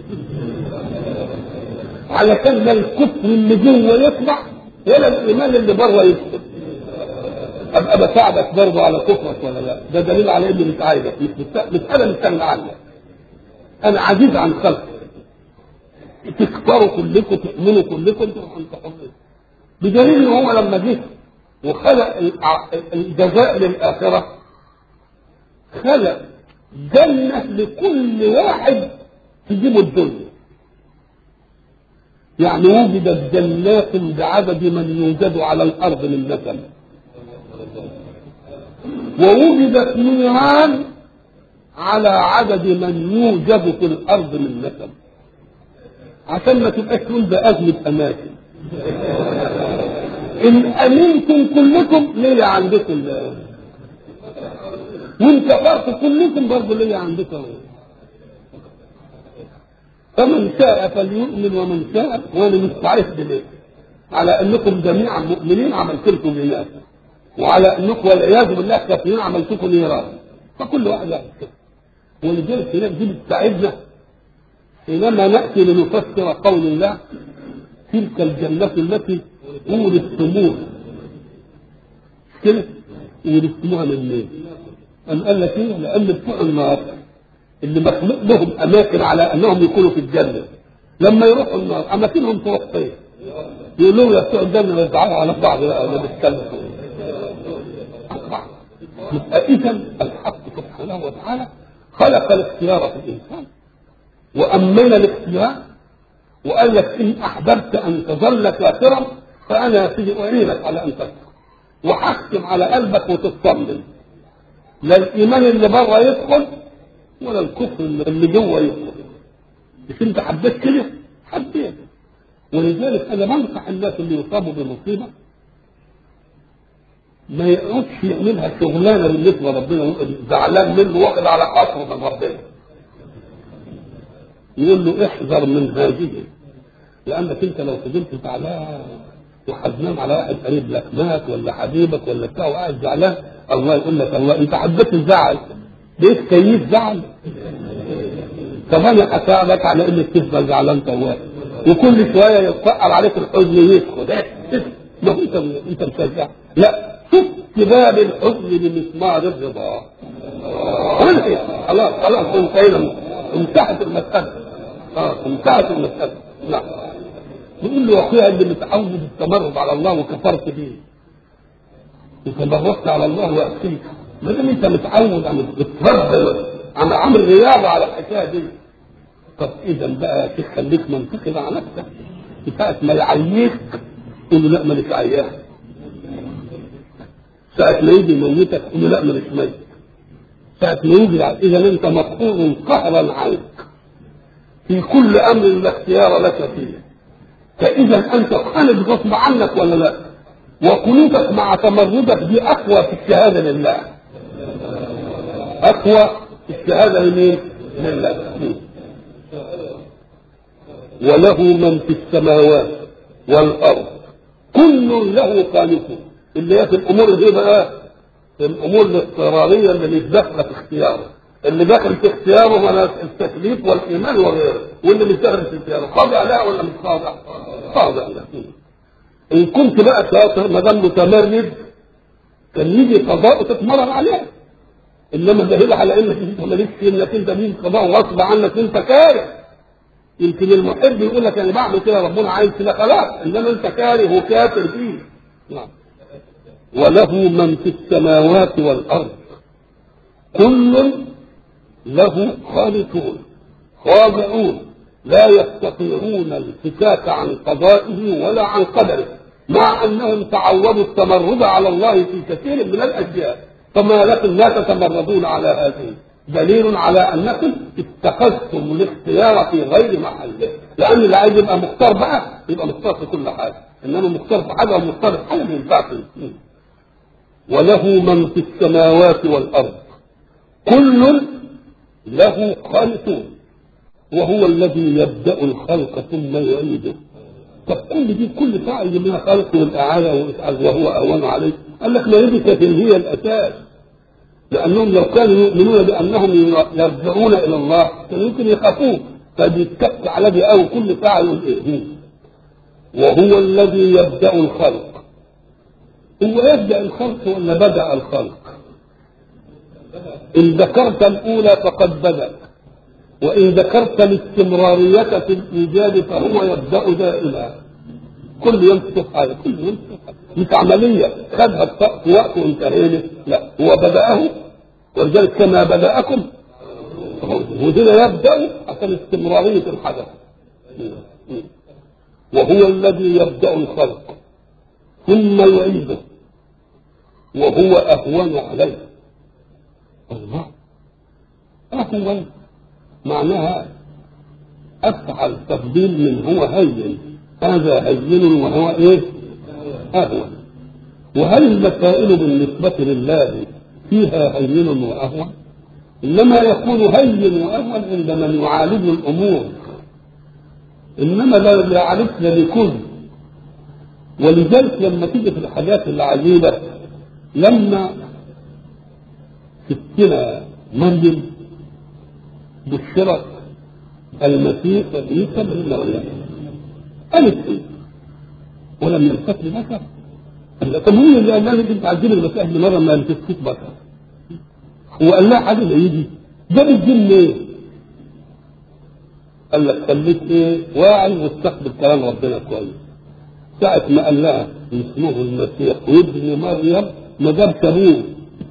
علشان لا الكفر اللي جوه يطلع ولا الايمان اللي بره يدخل ابقى بساعدك برضه على كفرك ولا لا ده دليل على اني مش عايزك مش مست- مش انا مستغني عنك انا عزيز عن خلقي تكفروا كلكم تؤمنوا كلكم انتوا انت حرين بدليل ان هو لما جه وخلق الع- الجزاء للاخره خلق جنه لكل واحد تجيبه الدنيا يعني وجدت جنات بعدد من يوجد على الارض من نسل ووجدت نيران على عدد من يوجد في الارض من نسل عشان ما تبقاش تقول ده ازمه اماكن ان امنتم كلكم ليه عندكم لا. وان كفرتم كلكم برضه ليه عندكم فمن شاء فليؤمن ومن شاء وانا مستعد ليه على انكم جميعا مؤمنين عملت لكم اياه وعلى انكم والعياذ بالله كافرين عملت لكم نيران فكل واحد يعمل كده ولذلك هناك دي بتساعدنا حينما ناتي لنفسر قول الله تلك الجنة التي أورثتموها كده أورثتموها من مين؟ أم قال لك إيه؟ لأن بتوع النار اللي مخلوق لهم أماكن على أنهم يكونوا في الجنة لما يروحوا النار أماكنهم تروح فين؟ يقولوا يا بتوع الجنة يزعلوا على بعض بقى ولا بيتكلموا يبقى إذا الحق سبحانه وتعالى خلق الاختيار في الإنسان وأمن الاختيار وقال لك إن أحببت أن تظل كافرا فأنا يا سيدي أعينك على أن تكفر وحكم على قلبك وتطمن لا الإيمان اللي بره يدخل ولا الكفر اللي جوه يدخل مش أنت حبيت كده؟ حبيت ولذلك أنا بنصح الناس اللي يصابوا بمصيبة ما يقعدش يعملها شغلانه بالنسبه لربنا ويبقى زعلان منه واخد على قصره من ربنا يقول له احذر من هذه لانك انت لو فضلت زعلان وحزنان على واحد قريب لك مات ولا حبيبك ولا بتاع وقاعد زعلان الله يقول لك الله انت حبيت الزعل ليه كيف زعل طب انا اساعدك على انك تفضل زعلان طوال وكل شويه يتفقر عليك الحزن يدخل إيه؟ ما هو انت انت مشجع لا شفت باب الحزن بمسمار الرضا انتهي خلاص خلاص انتهينا انتهت المساله اه انتهت المساله نعم يقول له اخويا اللي متعود التمرد على الله وكفرت به وتمردت على الله واخيك ما دام انت متعود عم بتتردد عم عامل رياضه على الحكايه دي طب اذا بقى يا شيخ خليك منطقي مع نفسك ساعة ما يعييك قول له لا مالك عيان ساعة ما يجي يموتك قول له لا مالك ميت ساعة ما يجي إذا أنت مقهور قهرا عنك في كل أمر لا اختيار لك فيه فإذا أنت خالد غصب عنك ولا لا وقنوتك مع تمردك دي أقوى في الشهادة لله أقوى في الشهادة لمين؟ لله وله من في السماوات والأرض كل له قانتون اللي هي في الأمور دي بقى في الأمور الاضطرارية اللي مش داخلة في اختياره اللي داخل في اختياره هو التكليف والإيمان وغيره واللي مش داخل في اختياره خاضع لها ولا مش خاضع؟ خاضع لها إن كنت بقى شاطر ما دام متمرد كان يجي قضاء وتتمرن عليه انما دليل على انك انت مالكش انك انت مين قضاء غصب عنك انت كاره يمكن المحب يقول لك انا بعمل كده ربنا عايز كده خلاص انما انت كاره وكافر فيه نعم وله من في السماوات والارض كل له خالقون خاضعون لا يستطيعون الفكاك عن قضائه ولا عن قدره مع انهم تعودوا التمرد على الله في كثير من الاشياء فما لكم لا تتمردون على هذه دليل على انكم اتخذتم الاختيار في غير محله لان اللي عايز يبقى مختار بقى يبقى مختار في كل حاجه انما مختار في حاجه ومختار في حاجه ما ينفعش وله من في السماوات والارض كل له خالقون وهو الذي يبدا الخلق ثم يعيده طب كل دي كل ساعه يجيب لنا خلق والاعاده وهو اهون عليه قال لك ما يبقى هي الاساس لانهم لو كانوا يؤمنون بانهم يرجعون الى الله كانوا يمكن يخافوه فبيتكت على دي او كل ساعه يقول ايه وهو الذي يبدا الخلق هو يبدا الخلق ولا بدا الخلق ان ذكرت الاولى فقد بدا وان ذكرت الاستمراريه في الايجاد فهو يبدا دائما كل يوم تشوف حاجه كل يوم تشوف حاجه مش عمليه خدها في وقت وانتهينا لا هو بداه ولذلك كما بداكم وهنا يبدا عشان استمراريه الحدث وهو الذي يبدا الخلق ثم يعيده وهو اهون عليه الله اهون معناها افعل تفضيل من هو هين هذا هين وهو ايه اهون وهل المسائل بالنسبه لله فيها هين واهون انما يكون هين واهون عند من يعالج الامور انما لا يعرفن لكل ولذلك لما تيجي في الحاجات العجيبه لما ستنا مريم بشرت المسيح عيسى بن مريم قالت ايه؟ ولم يلتفت بشر طب مين اللي قال لها انت تعذبي المسيح ابن مريم ما يلتفتش بشر؟ هو قال لها حاجه زي دي جاب الدين ليه؟ قال لك خليك ايه؟ واعي واستقبل كلام ربنا كويس ساعة ما قال لها اسمه المسيح وابن مريم ما جابش ابوه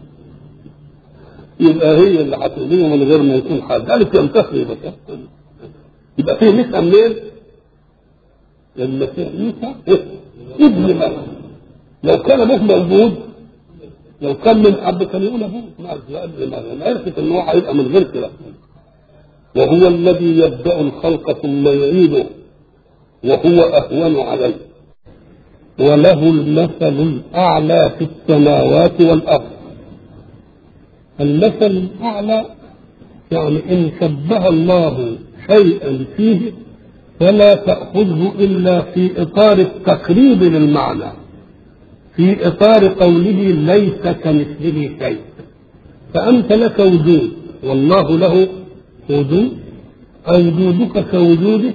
يبقى هي اللي هتؤذيه من غير ما يكون حد قالت ينتصر بس يبقى فيه نسأل منين؟ المسيح عيسى ابن مريم لو كان ابوه موجود لو كان من اب كان يقول ابوه ما ابن مريم عرفت ان هو هيبقى من غير كده وهو الذي يبدا الخلق ثم يعيده وهو اهون عليه وله المثل الاعلى في السماوات والارض المثل الاعلى يعني ان شبه الله شيئا فيه فلا تاخذه الا في اطار التقريب للمعنى في اطار قوله ليس كمثله شيء فانت لك وجود والله له وجود وجودك كوجوده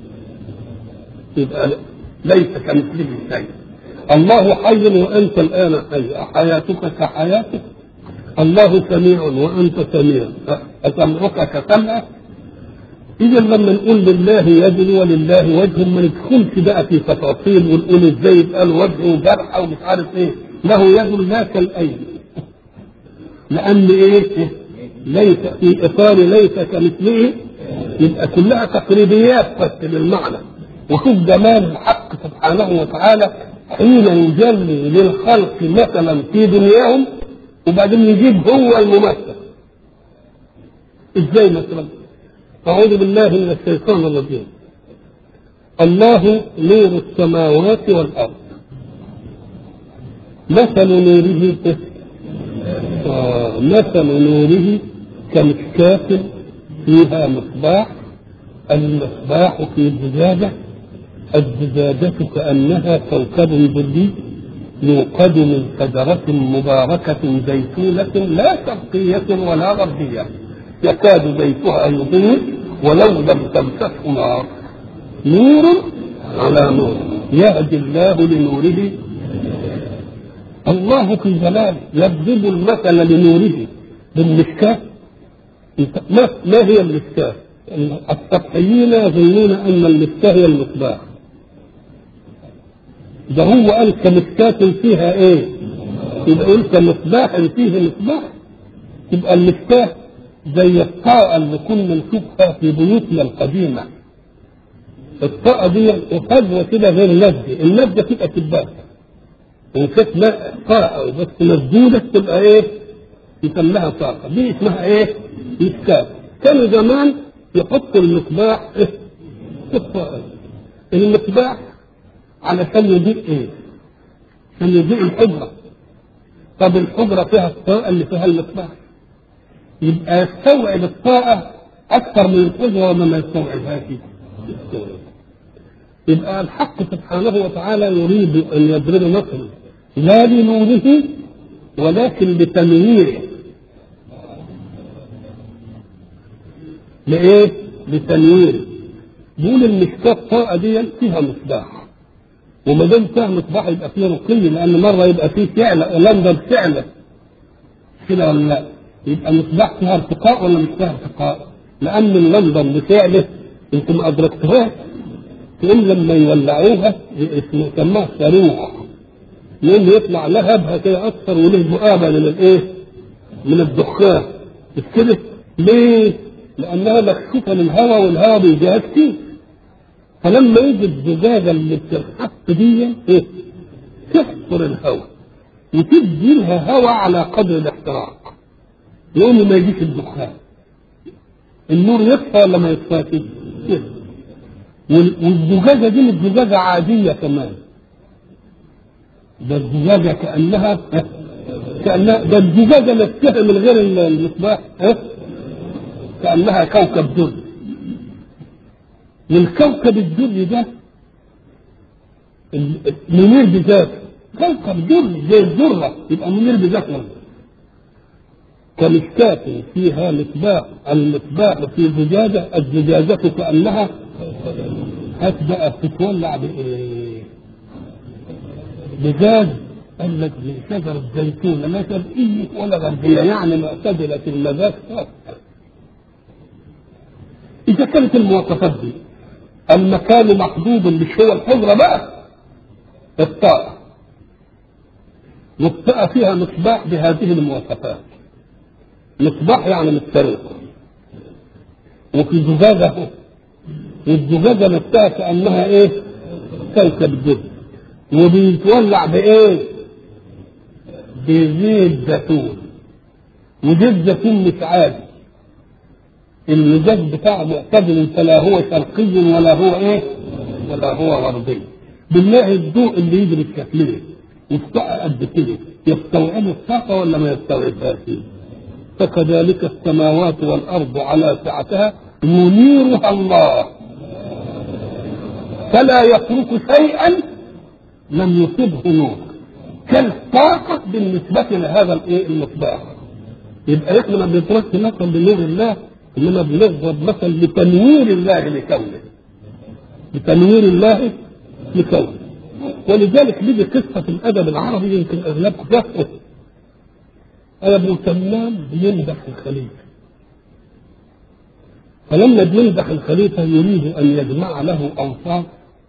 يبقى ليس كمثله شيء الله حي وانت الان حي حياتك كحياتك الله سميع وانت سميع اسمعك كسمعك اذا لما نقول لله يد ولله وجه ما ندخلش بقى في تفاصيل ونقول ازاي يبقى له وجه وجرح ومش عارف ايه له يد لا كالايدي لان ايه ليس في اطار ليس كمثله يبقى كلها تقريبيات بس للمعنى وشوف جمال الحق سبحانه وتعالى حين يجلي للخلق مثلا في دنياهم وبعدين يجيب هو الممثل ازاي مثلا أعوذ بالله من الشيطان الرجيم الله نور السماوات والأرض مثل نوره آه مثل نوره كمشكاة فيها مصباح المصباح في زجاجة الزجاجة كأنها كوكب دري يوقد من شجرة مباركة زيتونة لا شرقية ولا غربية يكاد زيتها يضيء ولو لم تمسسه نار نور على نور يهدي الله لنوره الله في جلاله يضرب المثل لنوره بالمشكاة ما, ما هي المشكاة؟ السطحيين يظنون ان المشكاة هي المصباح ده هو قال كمشكاة فيها ايه؟ يبقى قلت كمصباح فيه مصباح يبقى المشكاة زي الطاقة اللي كنا نشوفها في بيوتنا القديمة الطاقة دي وفجوة كده غير نجدة النجدة تبقى كبات وإن كانت طاقة بس مسدودة تبقى إيه؟ يسميها طاقة دي اسمها ايه؟ مشكاة كانوا زمان يحطوا المصباح إيه؟ في الطائر المصباح علشان يضيء ايه؟ عشان يضيء الحجرة طب الحجرة فيها الطاقة اللي فيها المصباح يبقى يستوعب الطاقة أكثر من الحجرة ولا ما يستوعبهاش؟ يستوعب يبقى الحق سبحانه وتعالى يريد أن يضرب مثلا لا لنوره ولكن لتنويره لإيه؟ لتنويره بيقول المشكاة الطاقة دي فيها مصباح وما دام فيها مصباح يبقى فيه رقي لأن مرة يبقى فيه فعلة لندن فعلة كده ولا لا؟ يبقى المصباح فيها ارتقاء ولا مش فيها ارتقاء؟ لأن اللندن بفعله أنتم ما أدركتوهاش تقوم لما يولعوها يسموها صاروخ لأن يطلع لهبها كده أكثر وله ذؤابة من الإيه؟ من الدخان مش كده؟ ليه؟ لأنها مكشوفة للهواء والهواء بيجيها كتير فلما يجي الزجاجة اللي بتنحط دي إيه؟ تحصر الهواء وتدي لها هواء على قدر الاحتراق يقوم ما يجيش الدخان النور يطفى ولا ما يطفاش؟ يطفى والزجاجة دي مش زجاجة عادية كمان ده الزجاجة كأنها كأنها ده الزجاجة نفسها من غير المصباح كأنها كوكب دري والكوكب الدري ده منير بذاته كوكب دري زي الذرة يبقى منير بذاته كمشكاة فيها مصباح المصباح في زجاجة الزجاجة كأنها هتبقى بتتولع بايه؟ بغاز قال لك من شجر الزيتون لا شرقية ولا غربية يعني معتدلة المذاق إذا كانت المواصفات دي المكان محدود مش هو الحجرة بقى الطاقة والطاقة فيها مصباح بهذه المواصفات مصباح يعني مستريح وفي زجاجة والزجاجة نفسها كأنها إيه؟ كوكب جد وبيتولع بإيه؟ بزيت زيتون وزيت زيتون مش عادي المزاج بتاعه معتدل فلا هو شرقي ولا هو إيه؟ ولا هو غربي بالله الضوء اللي يجري بشكله والطاقة قد كده يستوعب الطاقة ولا ما يستوعبهاش؟ فكذلك السماوات والأرض على سعتها ينيرها الله فلا يترك شيئا لم يصبه نور كالطاقة بالنسبة لهذا الايه المصباح يبقى احنا ما بنتركش مثل لنور الله انما بنضرب مثل لتنوير الله لكونه لتنوير الله لكونه ولذلك بيجي قصة في الأدب العربي يمكن أغلبكم تفقه أنا ابن تمام بيمدح الخليفة فلما بيمدح الخليفة يريد أن يجمع له أوصاف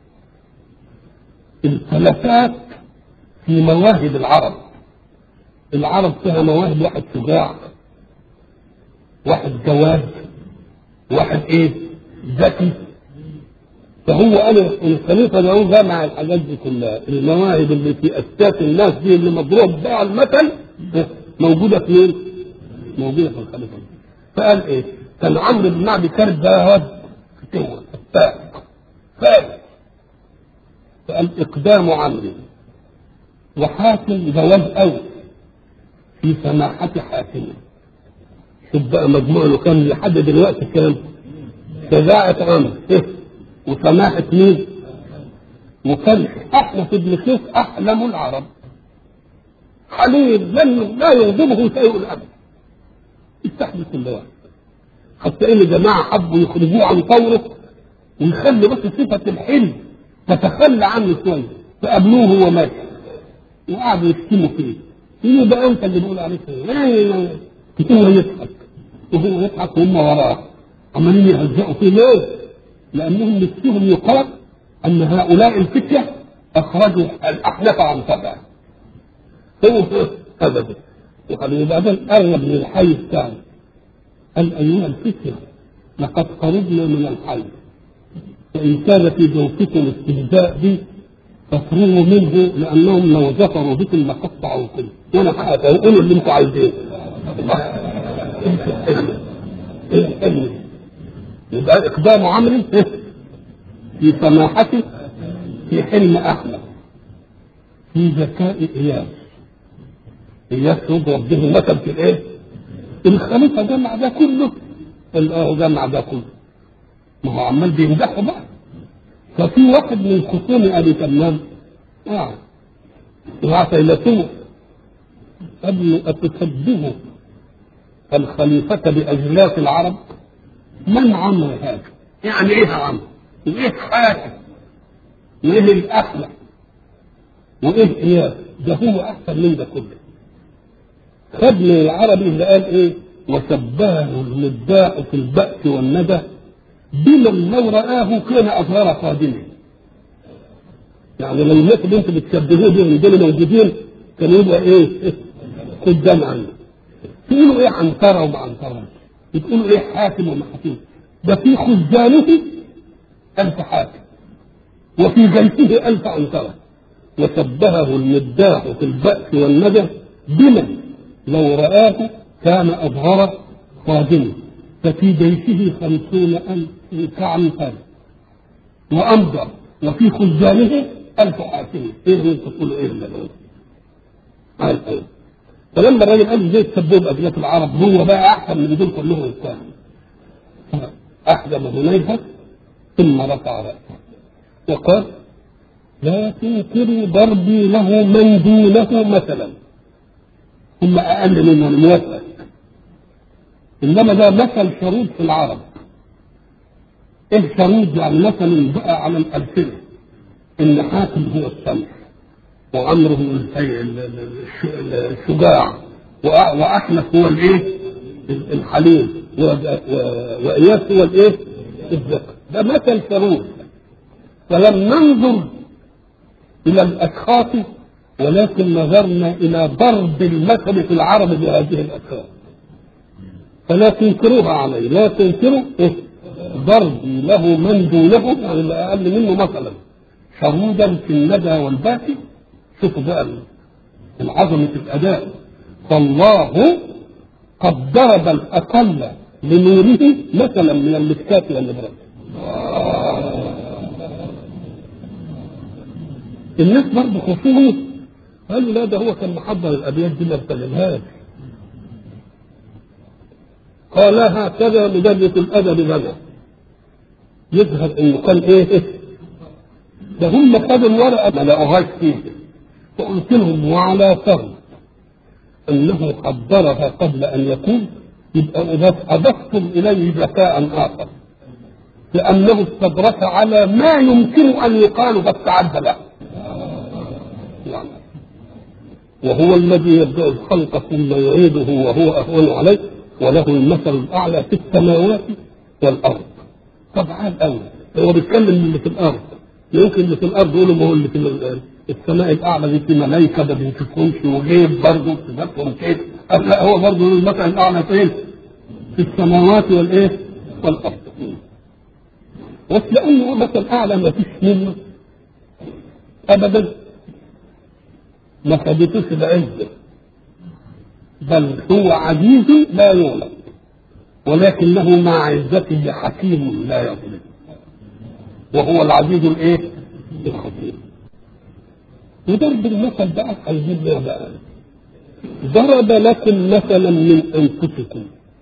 الخلفات في مواهب العرب العرب فيها مواهب واحد شجاع واحد جواد واحد ايه ذكي فهو قال الخليفة ده هو جمع الحاجات دي كلها المواهب اللي في أساس الناس دي اللي مضروب بها المثل موجودة في مين؟ موجودة في الخليفة فقال ايه؟ كان عمرو بن معدي كارب ده واد فتوة فتاك فارس فقال إقدام عمرو وحاتم جواز أوس في سماحة حاتم شوف بقى مجموعه كان لحد دلوقتي كام؟ شجاعة عمرو إيه؟ وسماحة مين؟ وكان أحنف بن قيس أحلم العرب حليم لن لا يغضبه شيء أبدا يستحمل كل واحد حتى ان جماعه حبوا يخرجوه عن طوره ويخلي بس صفه الحلم تتخلى عنه شويه فقابلوه وهو ماشي وقعدوا يشتموا فيه يقولوا ده انت اللي بيقول عليك ايه هو يضحك وهو يضحك وهم وراه عمالين يهزقوا فيه ليه؟ لانهم نفسهم يقال ان هؤلاء الفتيه اخرجوا الاحناف عن طبعه هو ابدا وبعدين قرب من الحي بتاعه قال أيها الفتية لقد خرجنا من الحي فإن كان في جوفكم استهزاء بي فافرغوا منه لأنهم لو ظفروا بكم لقطعوكم وأنا هقولوا اللي أنتم عايزينه ايه الحلم يبقى اقدام عمرو في سماحته في حلم احمد في ذكاء اياس اياس يضرب به مثل في الايه؟ الخليفه جمع ده كله اه جمع ده كله ما هو عمال بيمدحه بقى ففي واحد من خصوم ابي تمام اه وعسيلته قبل أتشبه الخليفة بأجلاس العرب من عمرو هذا؟ يعني إيه عمرو؟ وإيه حاتم؟ وإيه الأخلع؟ وإيه إياه؟ ده هو أحسن من ده كله. خد من العربي اللي قال إيه؟ وشبهه المداح في البأس والندى بمن لو رآه كان أظهر قادمه. يعني لو الناس اللي انتم بتشبهوه بهم دول موجودين كانوا يبقى ايه؟ قدام عنه. تقولوا ايه عنتره وما عنتره؟ بتقولوا ايه حاكم وما حاكم؟ ده في خزانه ألف حاكم وفي جيشه ألف عنترة وشبهه المداح في البأس والندى بمن لو رآه كان أظهر خادمه ففي جيشه خمسون ألف كعنتر وأمضى وفي خزانه ألف حاكم إيه أنت تقول إيه اللي قال إيه فلما الراجل قال ازاي تسبوا بأجناس العرب هو بقى أحسن من دول كلهم الثاني أحجم هنيهة ثم رفع رأسه وقال لا تنكروا ضربي له من دونه مثلا هم أقل منه الموفق إنما ده مثل شرود في العرب إيه شرود يعني مثل بقى على الألسنة إن حاتم هو السمح وعمره الشجاع وأحنف هو الإيه؟ الحليم وإياس هو الإيه؟ الذكر ده مثل شرود فلم ننظر إلى الأشخاص ولكن نظرنا إلى ضرب المثل في العرب بهذه الأشخاص فلا تنكروها علي لا تنكروا إيه؟ ضربي له من دونه يعني اللي أقل منه مثلا شرودا في الندى والباكي شوفوا بقى العظمة الأداء فالله قد ضرب الأقل لنوره مثلا من المسكات والنبرات الناس برضه خصوصا قالوا لا ده هو كان محضر الابيات دي ما ارتجلهاش قال هكذا مدرس الادب لنا يظهر انه كان ايه ده هم خدوا الورقه ما لقوهاش فيه فقلت لهم وعلى فرض انه حضرها قبل ان يكون يبقى اذا اضفتم اليه ذكاء اخر لانه استدرك على ما يمكن ان يقال قد تعد له يعني وهو الذي يبدا الخلق ثم يعيده وهو اهون عليه وله المثل الاعلى في السماوات والارض طبعا قوي هو بيتكلم من اللي في الارض يمكن اللي في الارض يقولوا ما هو اللي في السماء الاعلى دي في ملائكه ما بنشوفهمش وغيب برضه صفاتهم كيف لا هو برضه المثل الاعلى فين؟ في السماوات والايه؟ والارض بس لانه مثل اعلى ما فيش منه ابدا ما خدتوش العزه بل هو عزيز لا يغلب ولكنه مع عزته حكيم لا يظلم وهو العزيز الايه؟ الحكيم وضرب المثل بقى هيجيب لنا بقى ضرب لكم مثلا من انفسكم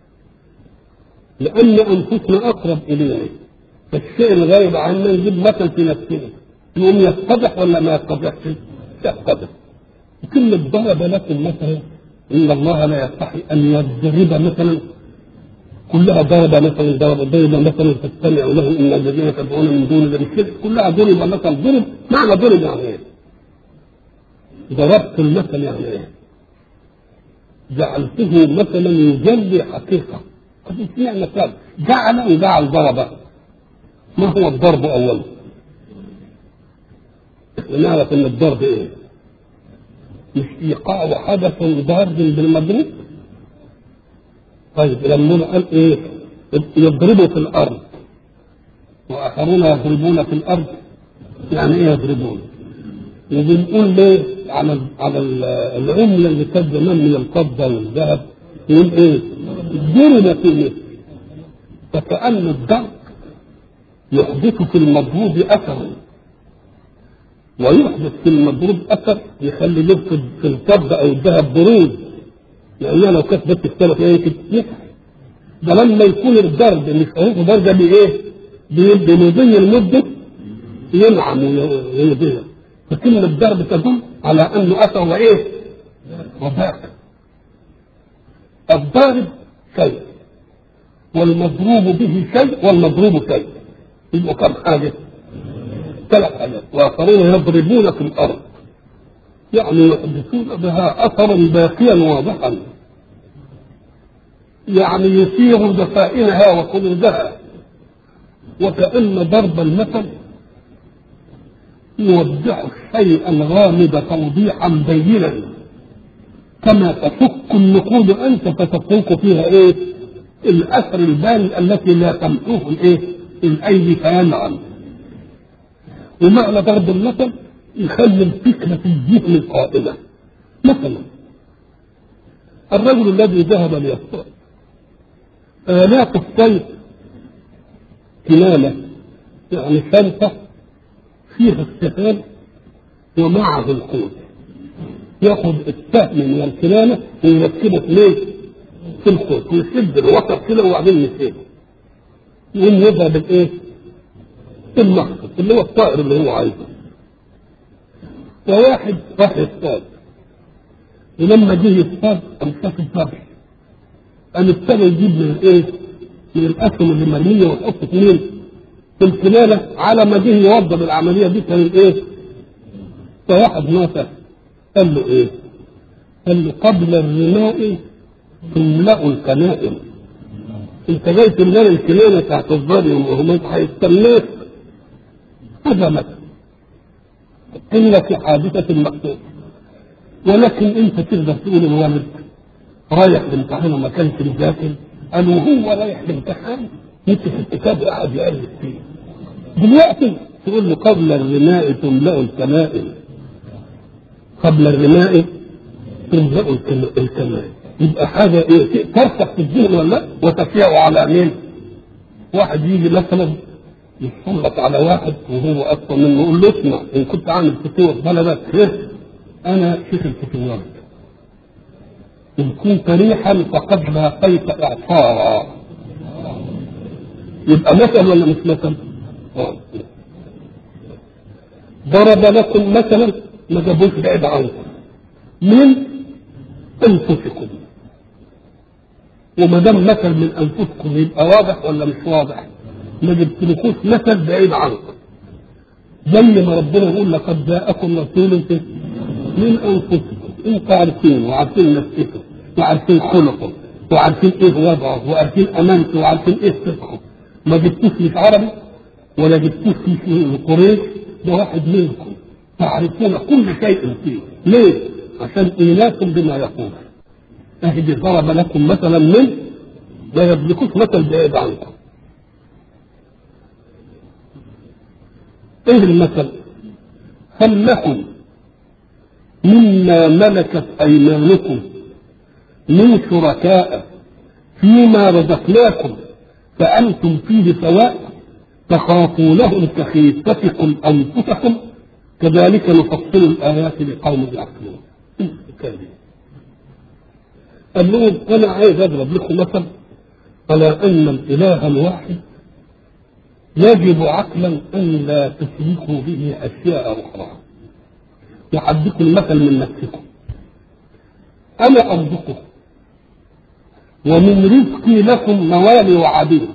لان انفسنا اقرب الينا فالشيء الغايب عنا نجيب مثل في نفسنا يقوم يتضح ولا ما يتضحش؟ يتضح كلمة ضرب لكم مثلا إن الله لا يستحي أن يضرب مثلا كلها ضرب مثلا ضرب ضرب مثلا فاستمعوا له إن الذين تدعون من دون الله كلها ضرب مثلا ضرب معنى ضرب يعني إيه؟ ضربت المثل يعني إيه؟ جعلته مثلا يجلي حقيقة قد سمعنا مثال جعل وجعل ضرب ما هو الضرب أولا؟ نعرف ان الضرب ايه؟ مش ايقاع حدث ضارب بالمضروب طيب لما قال ايه؟ يضربوا في الارض واخرون يضربون في الارض يعني ايه يضربون؟ وبنقول ليه على على العمله اللي كانت زمان من الفضه والذهب يقول ايه ضرب في مثل فكأن الضرب يحدث في المضروب اثرا ويحدث في المضروب اثر يخلي له في الفضه او الذهب برود لانها لو كانت بس اختلف ايه كده يفرق ده لما يكون الضرب مش هو درجه بايه؟ بمضي المده ينعم ويضيع فكلمة الضرب تدل على انه اثر وايه؟ وباق الضارب شيء والمضروب به شيء والمضروب شيء يبقوا كم حاجة؟ ثلاث حاجات واخرون يضربون في الارض يعني يحدثون بها اثرا باقيا واضحا يعني يثير دفائنها وقلوبها وكأن ضرب المثل يوضح الشيء الغامض توضيحا بينا كما تفك النقود انت فتفوق فيها ايه؟ الاثر البان التي لا تمحوه الايه؟ الايدي فينعم ومعنى ضرب المثل يخلي الفكره في الذهن قائمه مثلا الرجل الذي ذهب ليصطاد آلات الصيد كلالة يعني شنطة فيها السهام ومعه القوت ياخذ السهم من الكلالة ويركبه في ليه؟ في القوت ويسد الوسط كده وبعدين يسيبه يقوم يذهب الايه؟ المقصد اللي هو الطائر اللي هو عايزه وواحد راح يصطاد ولما جه يصطاد قام شاف الذبح قام ابتدى يجيب من الايه؟ من الاسهم اللي مرميه ويحط في مين؟ في الكلاله على ما جه يوضب العمليه دي كان الايه؟ فواحد نافع قال له ايه؟ قال له قبل الرماء تملأ الكنائن انت جاي تملأ الكنانه بتاعت الظالم وهم هيستناك هذا مثل قلة في حادثة المقصود ولكن انت تقدر تقول الوالد رايح الامتحان وما كانش مذاكر قال وهو رايح الامتحان يمسك الكتاب وقعد يقلب فيه دلوقتي تقول له قبل الرماء تملأ الكنائن قبل الرماء تملأ الكنائن يبقى حاجة ايه ترسخ في الذهن ولا لا وتفيع على مين؟ واحد يجي مثلا يسلط على واحد وهو اكثر منه يقول له اسمع ان كنت عامل فتوى في بلدك إيه؟ انا شيخ الفتوات ان كنت ريحا فقد لاقيت اعصارا يبقى مثل ولا مش مثل؟ آه. ضرب لكم مثلا ما جابوش بعيد عنكم من انفسكم وما دام مثل من انفسكم يبقى واضح ولا مش واضح؟ ما جبتلكوش مثل بعيد عنكم زي ما ربنا يقول لقد جاءكم رسول من انفسكم انتوا عارفين وعارفين نفسكم وعارفين خلقه وعارفين ايه وضعه وعارفين امانته وعارفين ايه صدقه ما جبتوش في عربي ولا جبتوش في قريش ده واحد منكم تعرفون كل شيء فيه ليه؟ عشان ايمانكم بما يقول اهدي ضرب لكم مثلا من لا يملكوش مثل بعيد عنكم ايه المثل هل لكم مما ملكت ايمانكم من شركاء فيما رزقناكم فانتم فيه سواء تخافونهم كخيفتكم انفسكم كذلك نفصل الايات لقوم يعقلون قال لهم انا عايز اضرب لكم مثل على ان الاله الواحد يجب عقلا ان لا تشركوا به اشياء اخرى يحدثكم المثل من نفسكم انا ارزقكم ومن رزقي لكم موالي وعبيد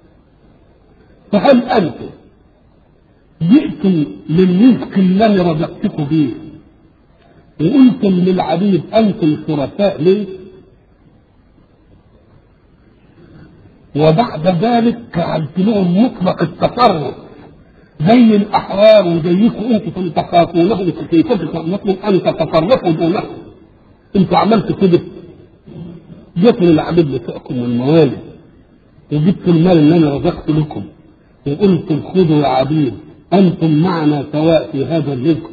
فهل انتم جئتم للرزق الذي رزقتكم به وقلتم للعبيد انتم شركاء لي وبعد ذلك جعلت لهم مطلق التصرف زي الاحرار وزيكم انتم تخافونهم كيفتكم نطلب ان تتصرفوا دونهم انتوا عملتوا كده جبتوا للعبيد بتوعكم والموالي وجبتوا المال اللي انا رزقت لكم وقلتم خذوا يا عبيد انتم معنا سواء في هذا الرزق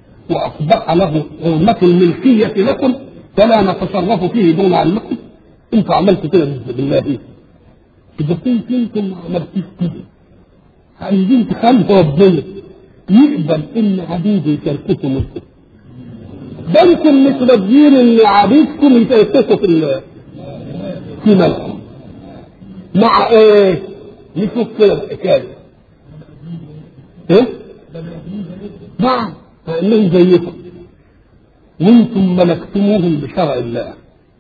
واصبح له حرمه الملكيه لكم فلا نتصرف فيه دون علمكم انتوا عملتوا كده بالله ايه اذا كنت انتم ما عملتوش كده عايزين تخلوا ربنا يقبل ان عبيده يشارككم منكم ده انتم مش راضيين ان عبيدكم يشارككم في ال- في ملككم مع ايه؟ نشوف كده الحكايه ايه؟ نعم فانهم زيكم وانتم ملكتموهم بشرع الله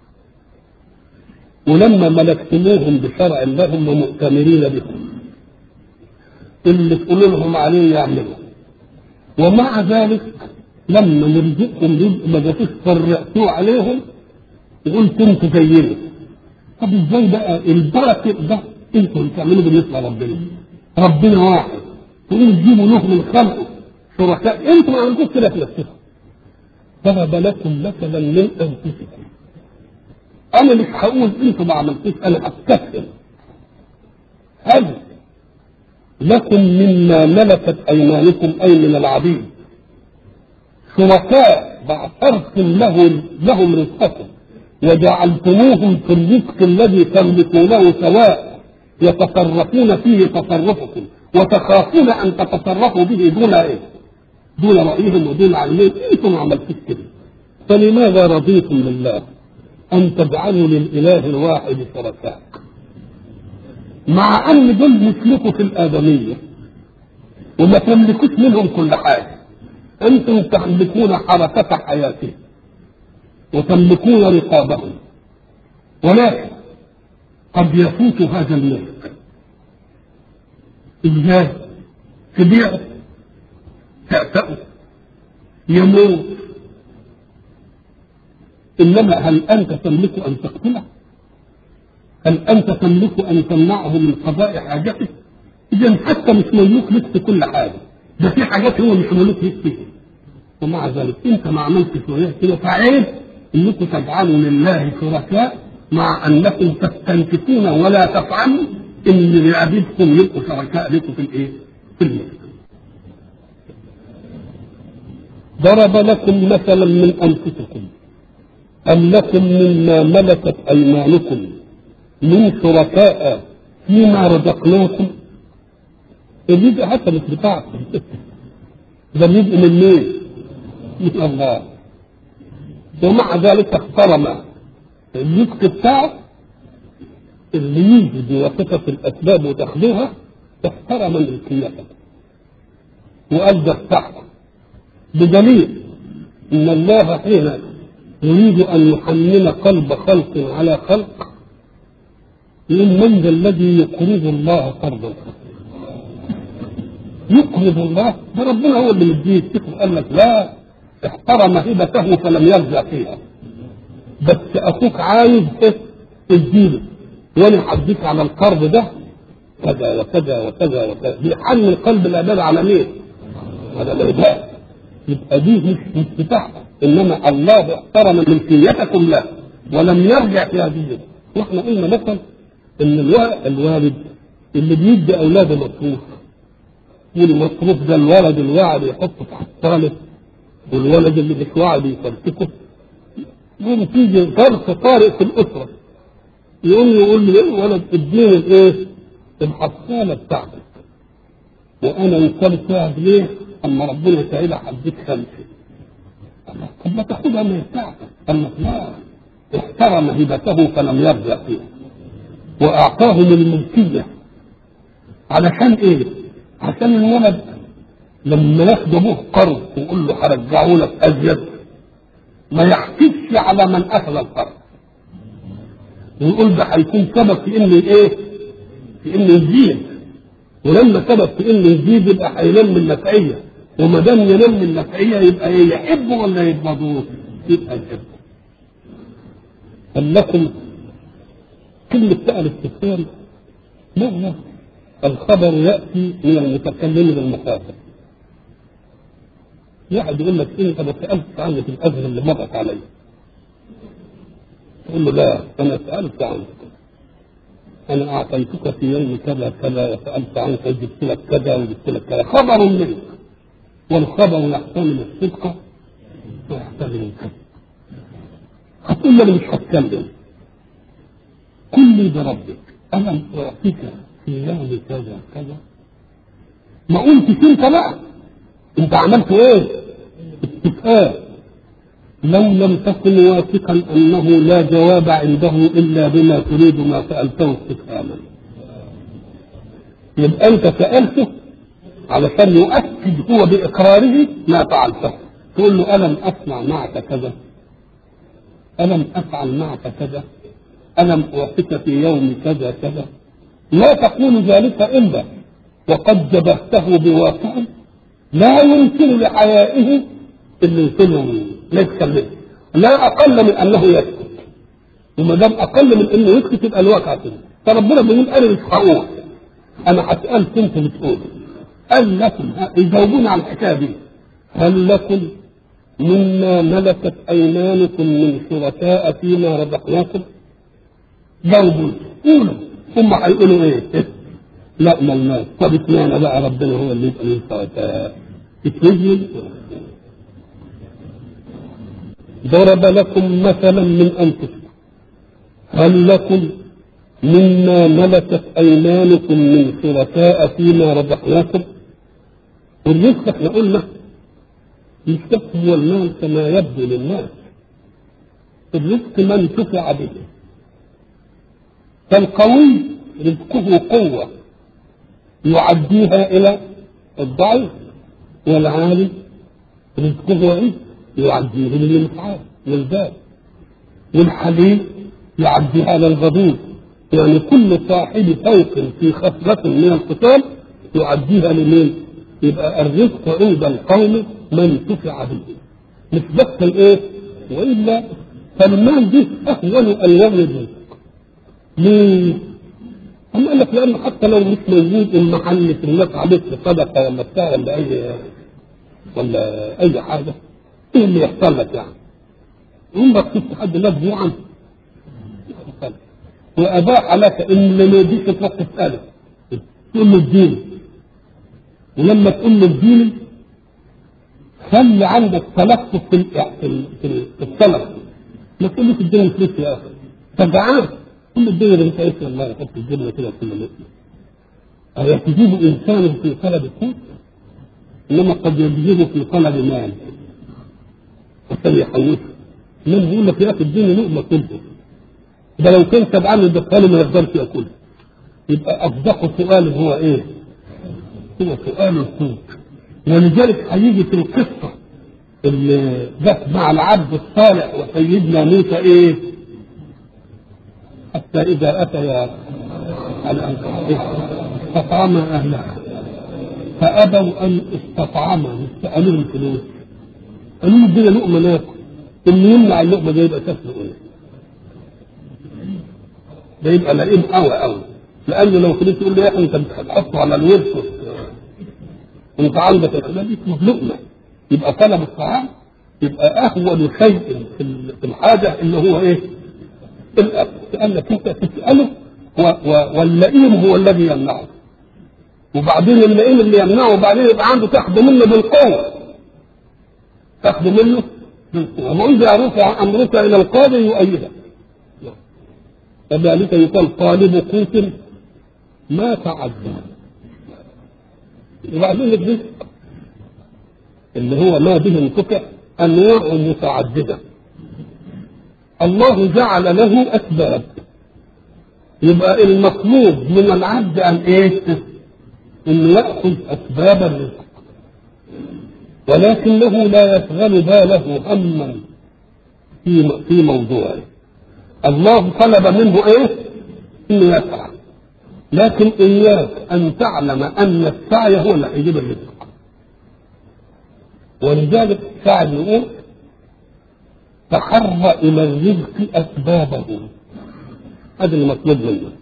ولما ملكتموهم بشرع الله هم مؤتمرين بكم اللي تقولوا لهم عليه يعملوا ومع ذلك لما نرزقهم رزق ما جاتوش فرقتوه عليهم وقلت انتوا زينا طب ازاي بقى البركه ده انتوا اللي بتعملوا بالنسبه لربنا ربنا واحد تقولوا تجيبوا له من خلقه شركاء انتوا ما عندكوش كده في نفسكم ضرب لكم مثلا من انفسكم انا مش هقول انتوا ما عملتوش انا هستفهم هل لكم مما ملكت ايمانكم اي من العبيد شركاء بعثرتم له لهم رزقكم وجعلتموهم في الرزق الذي تملكونه سواء يتصرفون فيه تصرفكم وتخافون ان تتصرفوا به دون ايه؟ دون رايهم ودون علمهم انتم ما عملتوش كده فلماذا رضيتم لله ان تجعلوا للاله الواحد شركاء مع ان دول مثلكم في الادميه وما تملكوش منهم كل حاجه انتم تملكون حركه حياتهم وتملكون رقابهم ولكن قد يفوت هذا الملك ازاي تبيعه تأتأه يموت انما هل انت تملك ان تقتله هل انت تملك ان تمنعه من قضاء حاجته اذا حتى مش مملوك لك في كل حاجه ده في حاجات هو مش مملوك لك فيها ومع ذلك انت ما عملتش وياه كده فعيب انكم تجعلوا لله شركاء مع انكم تستنكفون ولا تفعلوا ان لعبيدكم يبقوا شركاء لكم في الايه؟ في الملك. ضرب لكم مثلا من انفسكم ام لكم مما ملكت ايمانكم من شركاء فيما رزقناكم الرزق حتى مش بتاعكم ده الرزق من مين؟ من الله ومع ذلك احترم الرزق بتاعه اللي يجي بواسطة الأسباب وتاخدوها احترم ملكيتك وقال ده بتاعكم بدليل ان الله حين يريد ان يحمل قلب خلق على خلق يقول من ذا الذي يقرض الله قرضا يقرض الله ده ربنا هو اللي مديه قال لك لا احترم هبته فلم يرجع فيها بس اخوك عايز ايه اديله وانا هديك على القرض ده كذا وكذا وكذا وكذا بيحمل قلب العباد على مين؟ على العباد يبقى دي مش مش بتاعتك انما الله احترم ملكيتكم له ولم يرجع في هذه واحنا قلنا مثلا ان الوا- الوالد اللي بيدي اولاده مصروف والمصروف ده الولد الواعي يحطه تحت الثالث والولد اللي مش واعي بيفرتكه يقوم تيجي ظرف طارئ في الاسره يقوم يقول لي ايه ولد اديني الايه؟ الحصاله بتاعتك وانا انكرتها ليه؟ اما ربنا تعالى هديك خمسه الله، طب ما تاخدها من بتاعتك قال لك لا احترم هبته فلم يرجع فيها واعطاهم الملكيه علشان ايه؟ عشان الولد لما ياخد ابوه قرض ويقول له هرجعه لك ازيد ما يحكيش على من اخذ القرض ويقول ده هيكون سبب في ان ايه؟ في انه يزيد ولما سبب في انه يزيد يبقى هينام من النفعيه وما دام ينام من النفعيه يبقى ايه يحبه ولا يبغضوه؟ يبقى يحبه. قال لكم كلمة سأل استفهام لا لا الخبر يأتي من المتكلم بالمخاطب واحد يقول لك انت ما سألت عنك الأزمة اللي مرت علي تقول له لا أنا سألت عنك أنا أعطيتك في يوم كذا كذا وسألت عنك وجبت لك كذا وجبت لك كذا خبر منك والخبر يحتمل الصدق ويحتمل الكذب هتقول لي أنا مش هتكلم قل لي بربك ألم أعطيك في يوم كذا كذا ما قلتش انت بقى انت عملت ايه استفهام لو لم تكن واثقا انه لا جواب عنده الا بما تريد ما سالته استفهاما يبقى انت سالته علشان يؤكد هو باقراره ما فعلته تقول له الم اصنع معك كذا الم افعل معك كذا الم اعطيك في يوم كذا كذا لا تقول ذلك الا وقد جبهته بواقع لا يمكن لحيائه اللي يكون لا يتكلم لا اقل من انه يسكت وما دام اقل من انه يسكت يبقى الواقع كده فربنا بيقول انا مش هقول انا هسالك انت بتقول قال لكم يجاوبون على الحكايه دي هل لكم مما ملكت ايمانكم من شركاء فيما رزقناكم جاوبوا قولوا هم هيقولوا ايه لا ملناش طب اشمعنى بقى ربنا هو اللي يبقى له شركاء اتنزل ضرب لكم مثلا من انفسكم هل لكم مما ملكت ايمانكم من شركاء فيما رزقناكم والرزق احنا قلنا الرزق هو المال كما يبدو للناس الرزق ما انتفع به فالقوي رزقه قوة يعديها إلى الضعيف والعالم رزقه عز يعديه للمتعال للباب والحليم يعديها للغضوب يعني كل صاحب فوق في خصلة من القتال يعديها لمين؟ يبقى الرزق عند القوم ما انتفع به مش بس الايه؟ والا فالمال دي اهون الوان الرزق ليه؟ أما قال لك لأنه حتى لو مش موجود المحل في الناس عليك صدقة ولا بتاع ولا أي ولا أي حاجة إيه اللي يحصل لك يعني؟ عمرك شفت حد مجموعا وأباح لك إن ما يجيش تروح تسأله تقول له الدين ولما تقول له الدين خلي عندك تلفظ في في الطلب ما تقولش الدين فلوس يا أخي تجعان كل الدنيا اللي انت قلت الله يحط الجنة كده كل لقمة أيجذب إنسان في طلب القوت إنما قد يجذبه في طلب مال عشان يحوشه من بيقول لك يا أخي اديني لقمة كلها ده لو كان تبعان الدخان ما يقدرش ياكلها يبقى أصدق سؤال هو إيه؟ هو سؤال القوت ولذلك هيجي في القصة اللي جت مع العبد الصالح وسيدنا موسى إيه؟ حتى إذا أتيا على أن استطعما أهلها فأبوا أن استطعما سألوهم الفلوس قالوا له ادينا لقمة ناكل اللي يمنع اللقمة ده يبقى تسلق إيه؟ ده يبقى لئيم قوي قوي لأنه لو خليت تقول له يا أخي أنت بتحطه على الورث وأنت عندك الخلاف دي اسمه لقمة يبقى طلب الطعام يبقى أهون شيء في الحاجة اللي هو إيه؟ الأب لأنك أنت تسأله و... و... واللئيم هو الذي يمنعه وبعدين اللئيم اللي يمنعه وبعدين يبقى عنده تاخد منه بالقوة تاخد منه بالقوة وإذا رفع أمرك إلى القاضي يؤيدك كذلك يقال طالب قوت ما تعدى وبعدين الرزق اللي هو ما به انتفع أنواع متعددة الله جعل له أسباب يبقى المطلوب من العبد أن إيه؟ أن يأخذ أسباب الرزق ولكنه لا يشغل باله هما في في موضوعه الله طلب منه ايه؟ انه يسعى لكن اياك ان تعلم ان السعي هو اللي هيجيب الرزق ولذلك سعد يقول تحر الى الرزق اسبابه هذا المطلوب منك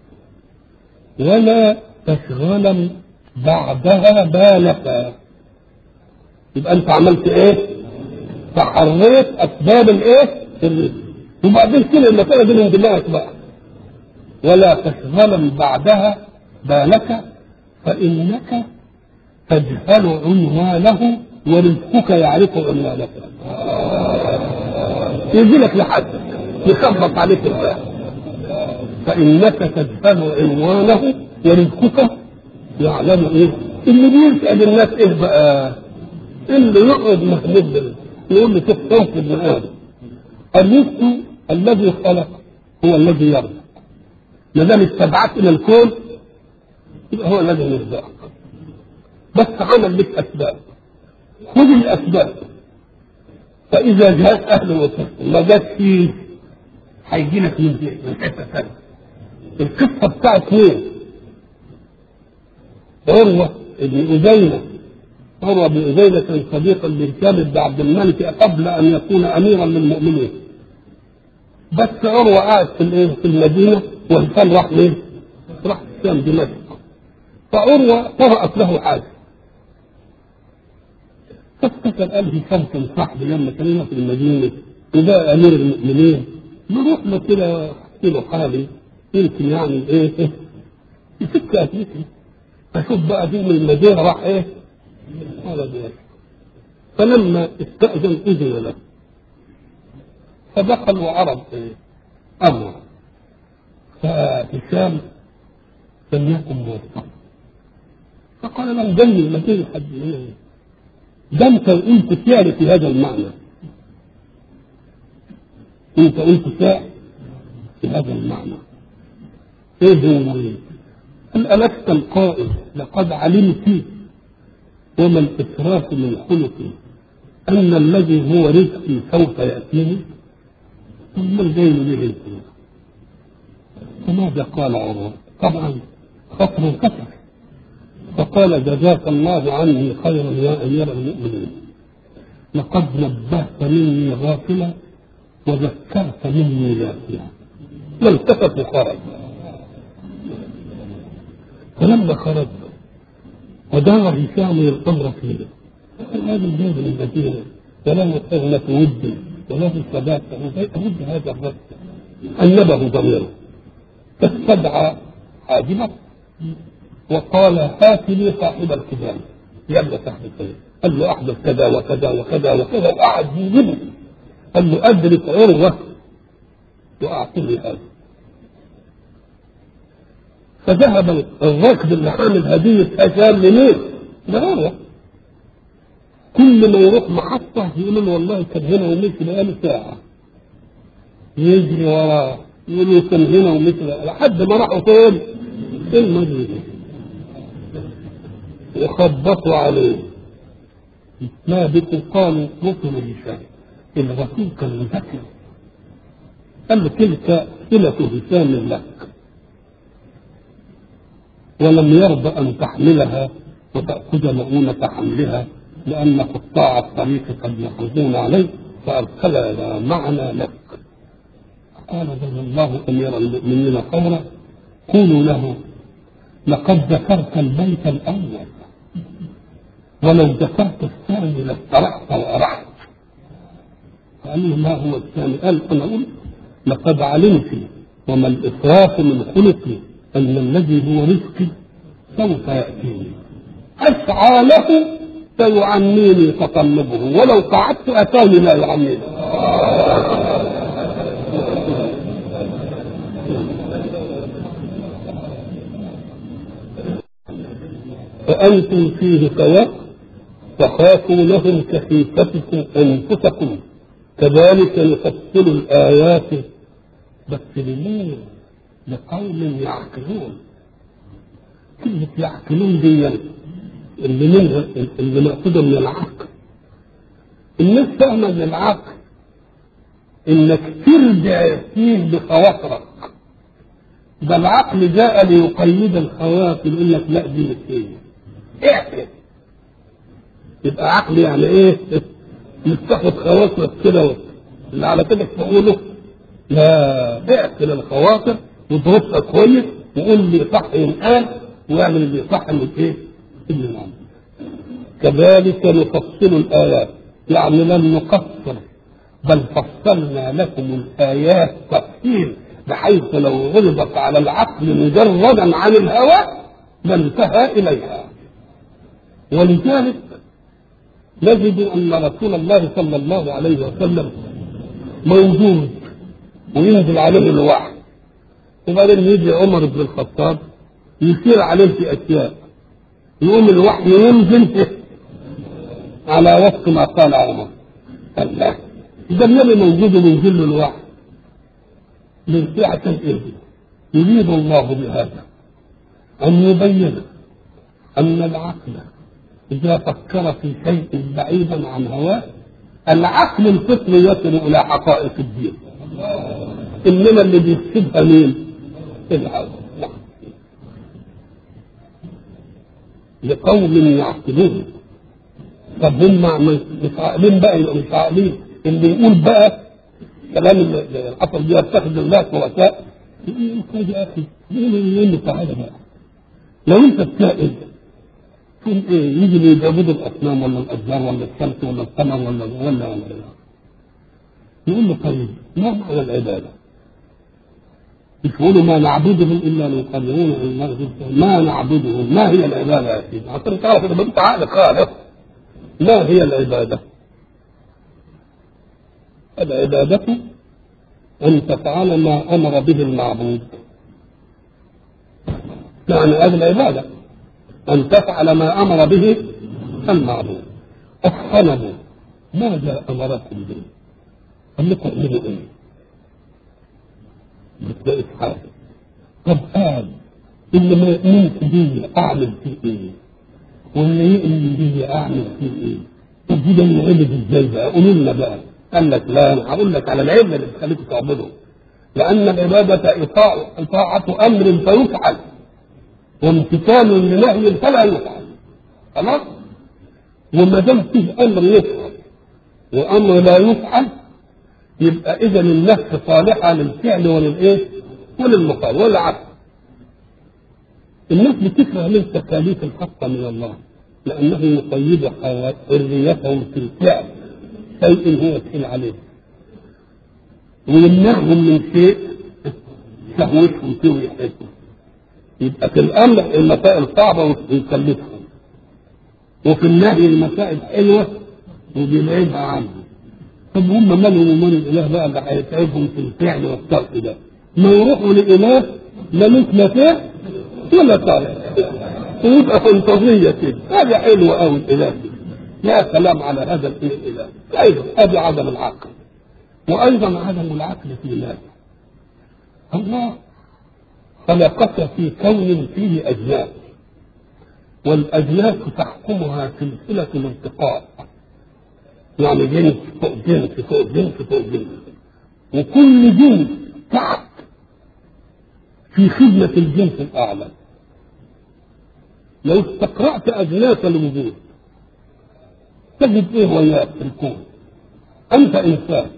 ولا تشغلا بعدها بالك يبقى انت عملت ايه؟ تحريت اسباب الايه؟ الرزق وبعدين كده المسألة دي من بالله بقى ولا تشغلا بعدها بالك فإنك تجهل عنوانه ورزقك يعرف عنوانك يجي لك لحد يخبط عليك الباب فإنك تجهل عنوانه ورزقك يعلم إيه اللي بيسأل الناس إيه بقى اللي يقعد مهمل يقول لي كيف تنقذ ابن آدم الرزق الذي خلق هو الذي يرزق ما دام استبعدت الى الكون يبقى هو الذي يرزقك بس عمل لك اسباب خذ الاسباب فاذا جاءت اهل وسهلا ما جات فيه هيجي لك من دي من حته ثانيه القصه بتاعت مين؟ عروه ابن أزينة عروه بن أزينة كان صديقا للكامل بن عبد الملك قبل ان يكون اميرا للمؤمنين بس عروه قاعد في الايه في المدينه وهشام راح ليه؟ راح الشام دمشق فعروه طرأت له حاجه فافتكر قال هشام كان صاحبي لما كان في المدينه وبقى امير المؤمنين نروح له كده احكي له حالي يمكن يعني ايه ايه يفك اكلتي فشوف بقى دي من المدينه راح ايه؟ قال دي فلما استأذن أذن له فدخل وعرض إيه؟ أمره فهشام لم يكن موفقا فقال له جني ما تيجي حد هنا ده انت قلت فعل في هذا المعنى انت قلت فعل في هذا المعنى ايه هو قال ألست القائل لقد علمت وما الإسراف من خلقي أن الذي هو رزقي سوف يأتيني ثم الجيل لي فماذا قال عروة طبعا خطر كثر فقال جزاك الله عني خيرا يا امير المؤمنين لقد نبهت مني غافلا وذكرت مني ذاكرا والتفت وخرج فلما خرج ودار هشام الامر فيه هذا الجيد من المدينه وله حرمه ود وله ثبات ود هذا الرجل انبه ضميره فاستدعى حاجبه وقال هات لي صاحب الكتاب يبدا صاحب الكتاب قال له احدث كذا وكذا وكذا وكذا وقعد يجيبه قال له ادرك عروه واعطني هذا فذهب الراكب اللي حامل هديه هشام لمين؟ لعروه كل ما يروح محطه يقول له والله كان هنا ومشي بقاله ساعه يجري وراه يقول له كان هنا ومشي لحد ما راحوا فين؟ في المدينه وخبطوا عليه ما بكم قالوا ركن هشام الرسول كان مذكر قال له تلك صلة هشام لك ولم يرضى أن تحملها وتأخذ مؤونة حملها لأن قطاع الطريق قد يخرجون عليه فأرسلنا معنا لك قال جزا الله أمير المؤمنين خيرا قولوا له لقد ذكرت البيت الأول ولو ذكرت الثاني لاسترحت وأرحت قال له ما هو الثاني قال أنا قلت لقد علمت وما الإسراف من خلقي أن الذي هو رزقي سوف يأتيني أسعى له فيعنيني تطلبه ولو قعدت أتاني لا يعنيني فأنتم فيه سواء فخافوا لهم كخيفتكم أنفسكم كذلك نفصل الآيات بس لمين؟ لقوم يعقلون كلمة يعقلون دي اللي منها اللي مأخوذة من العقل الناس فاهمة من العقل انك ترجع فيه بخواطرك ده العقل جاء ليقيد الخواطر يقول لك لا دي مش هي اعقل يبقى عقل يعني ايه؟ مش تاخد خواطرك كده اللي على كده تقوله لا اعقل الخواطر وضربها كويس وقول لي صح ينقال واعمل اللي صح من ايه؟ اللي نعمل كذلك نفصل الايات يعني لم نقصر بل فصلنا لكم الايات تفصيل بحيث لو غلبت على العقل مجردا عن الهوى لانتهى اليها ولذلك نجد ان رسول الله صلى الله عليه وسلم موجود وينزل عليه الوحي وبعدين يجي عمر بن الخطاب يسير عليه في اشياء يقوم الوحي ينزل على وفق ما قال عمر الله ده النبي موجود ومنزل له الوحي من سعة ايه يريد الله بهذا ان يبين ان العقل اذا فكر في شيء بعيدا عن هواه العقل الفطري يصل الى حقائق الدين انما اللي بيفسدها مين؟ الهوى نعم. لقوم يعقلون طب هم مش عاقلين بقى يبقوا مش عاقلين اللي يقول بقى كلام العصر دي يتخذ الناس وسائل يقول يا اخي مين تعالى بقى لو انت بتائب تقول ايه يجي اللي بيعبدوا الاصنام ولا الاشجار ولا الشمس ولا القمر ولا ولا ولا يقول له طيب ما معنى العباده؟ يقولوا ما نعبدهم الا ليقربونا الى الله زلفى. ما نعبدهم ما هي العباده يا سيدي؟ عشان تعرف ان انت عقل خالص ما هي العباده؟ العباده ان تفعل ما امر به المعبود يعني هذه العباده ان تفعل ما امر به المعبود الصنم ماذا امركم به؟ قال لكم اعملوا ايه؟ بتلاقي حاجه طب قال اللي ما يؤمنش بي اعمل فيه ايه؟ واللي يؤمن بي اعمل فيه ايه؟ طب دي ده ينعبد ازاي بقى؟ قولوا لنا بقى قال لك لا انا هقول لك على العلم اللي بتخليكم تعبدوا لان العباده اطاعه اطاعه امر فيفعل وامتثال لنهي فلا يفعل خلاص؟ وما دام فيه امر يفعل وامر لا يفعل يبقى اذا النفس صالحه للفعل وللايه؟ وللمقال والعكس. الناس بتكره للتكاليف الخاصه من الله لانه يقيد حريتهم في الفعل شيء هو يسهل عليه ويمنعهم من شيء شهوتهم فيه ويحبهم يبقى في الامر المسائل صعبه ويكلفهم وفي النهي المسائل حلوه وبيبعدها عنهم طب هم مالهم ومال الاله بقى اللي هيتعبهم في الفعل والترك ده ما يروحوا لاله ملوش لا فعل ولا ترك ويبقى فانتازيه كده هذه حلوه قوي الاله دي يا سلام على هذا الاله ايضا هذه عدم العقل وايضا عدم العقل في الله الله خلقك في كون فيه اجناس والاجناس تحكمها سلسله الانتقاء يعني جنس فوق جنس فوق جنس فوق جنس وكل جنس تحت في خدمة الجنس الأعلى لو استقرأت أجناس الوجود تجد إيه وياك في الكون أنت إنسان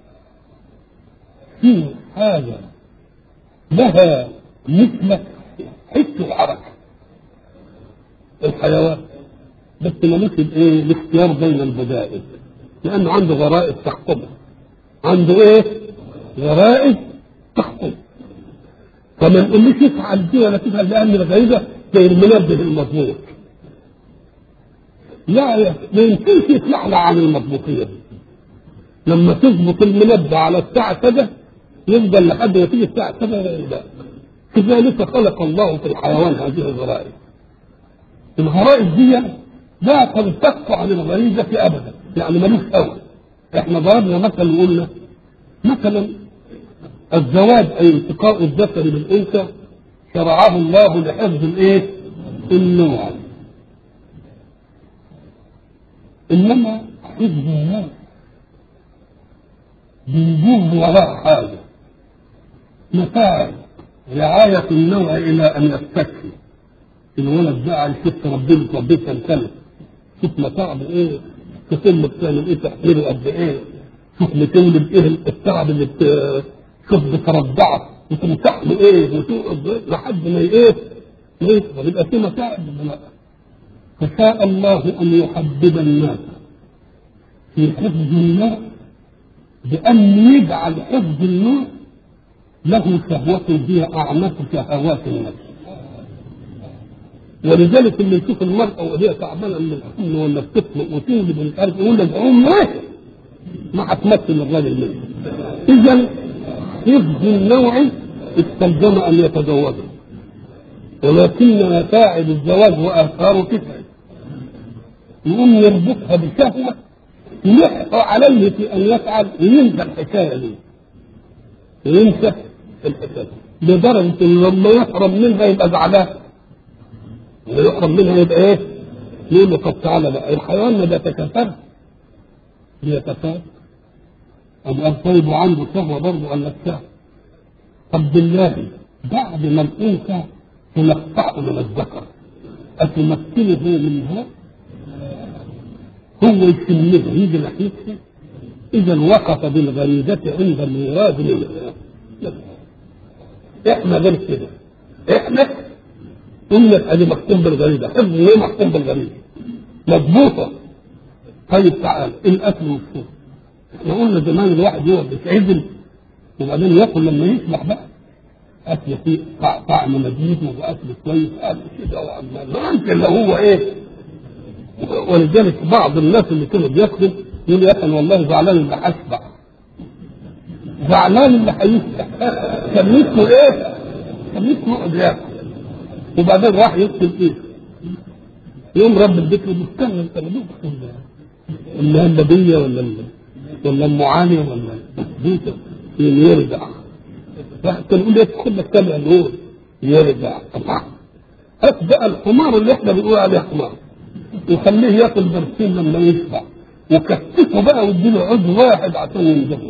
في حاجة لها مثلك حس الحركة الحيوان بس ملوش الايه الاختيار بين البدائل لانه عنده غرائز تحكمه عنده ايه غرائز تحكمه فما نقولش افعل دي ولا تفعل لان الغريزه زي المنبه المضبوط لا يا ما يمكنش يتلعلع عن المضبوطيه دي لما تظبط المنبه على الساعه كذا يفضل لحد ما تيجي الساعه كذا لا كذلك خلق الله في الحيوان هذه الغرائز الغرائز دي لا تنفك عن الغريزة أبدا يعني ملوش أول احنا ضربنا مثل وقلنا مثلا الزواج أي التقاء الذكر بالأنثى شرعه الله لحفظ الإيه؟ النوع إنما حفظ النوع بيجوز وراء حاجة متاع رعاية النوع إلى أن يستكفي الولد بقى على شوف تربيه تربيه كام سنه شوف متاعب ايه تتم بتعمل ايه تحميله قد ايه شوف بتولد ايه التعب اللي بت... شوف بترضعه وتمسح له ايه وتقعد لحد ما ايه ما يكبر يبقى في متاعب لا فشاء الله ان يحبب الناس في حفظ النوع بان يجعل حفظ النوع له شهوة هي أعنف شهوات النفس ولذلك اللي يشوف المرأة وهي تعبانة من الحمل ولا بتطلق وتولد ومش عارف يقول لك عمرك ما هتمثل الراجل منه. إذا حفظ النوع استلزم ان يتزوجوا ولكن متاعب الزواج واثاره تسعد يقوم يربطها بشهوه يحقى عليه في ان يفعل وينسى الحكايه دي وينسى الحكايه لدرجه ان لما يحرم منها يبقى زعلان ويحرم منها يبقى ايه؟ يقول له طب تعالى بقى الحيوان ما بيتكاثرش بيتكاثر أبو قال طيب وعنده شهوة برضه قال لك شهوة طب بالله بعد ما الأنثى تنقطعه من الذكر أتمكنه منها هو يسميها يجي ناحيتها إذا وقف بالغريزة عند المراد منها إحنا غير كده إحنا قلنا ادي مكتوب بالغريزه حفظ ليه مكتوب بالغريزه مضبوطه طيب تعال الاكل والشرب احنا قلنا زمان الواحد يقعد يتعزل وبعدين ياكل لما يسمح بقى اكل فيه طعم نظيف واكل كويس اكل كده ما يمكن لو هو ايه ولذلك بعض الناس اللي كانوا بياكلوا يقول يا اخي والله زعلان اللي هشبع زعلان اللي هيشبع كان اسمه ايه؟ كان اسمه يقعد ياكل وبعدين راح يكتب ايه؟ يوم رب البيت له استنى انت ما ولا النبيه ولا ولا ام علي ولا بيته يرجع كان يقول لك خد لك تابع نور يرجع طبعا هات بقى الحمار اللي احنا بنقول عليه حمار وخليه ياكل برسيم لما يشبع وكتفه بقى واديله عضو واحد عشان ينجبه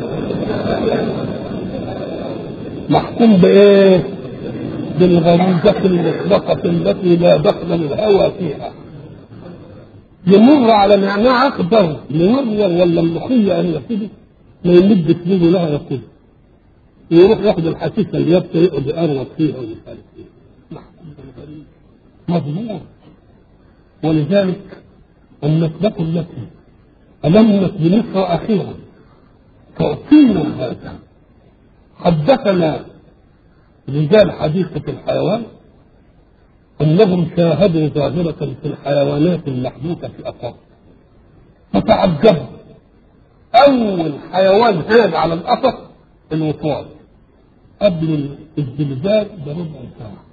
محكوم بايه؟ بالغريزة المطلقة التي لا دخل الهوى فيها يمر على معناه أخضر منور ولا ملوخية أن يكده ما يمد فيه لها يقول يروح ياخد الحسيسة اللي يبقى يقعد يقرب فيها ومش عارف ايه مضمون ولذلك النكبة التي ألمت بمصر أخيرا تعطينا هذا حدثنا رجال حديقة الحيوان أنهم شاهدوا ظاهرة في الحيوانات المحدوثة في أفاق فتعجبوا أول حيوان هاج على الأفق الوطواط قبل الزلزال بربع ساعة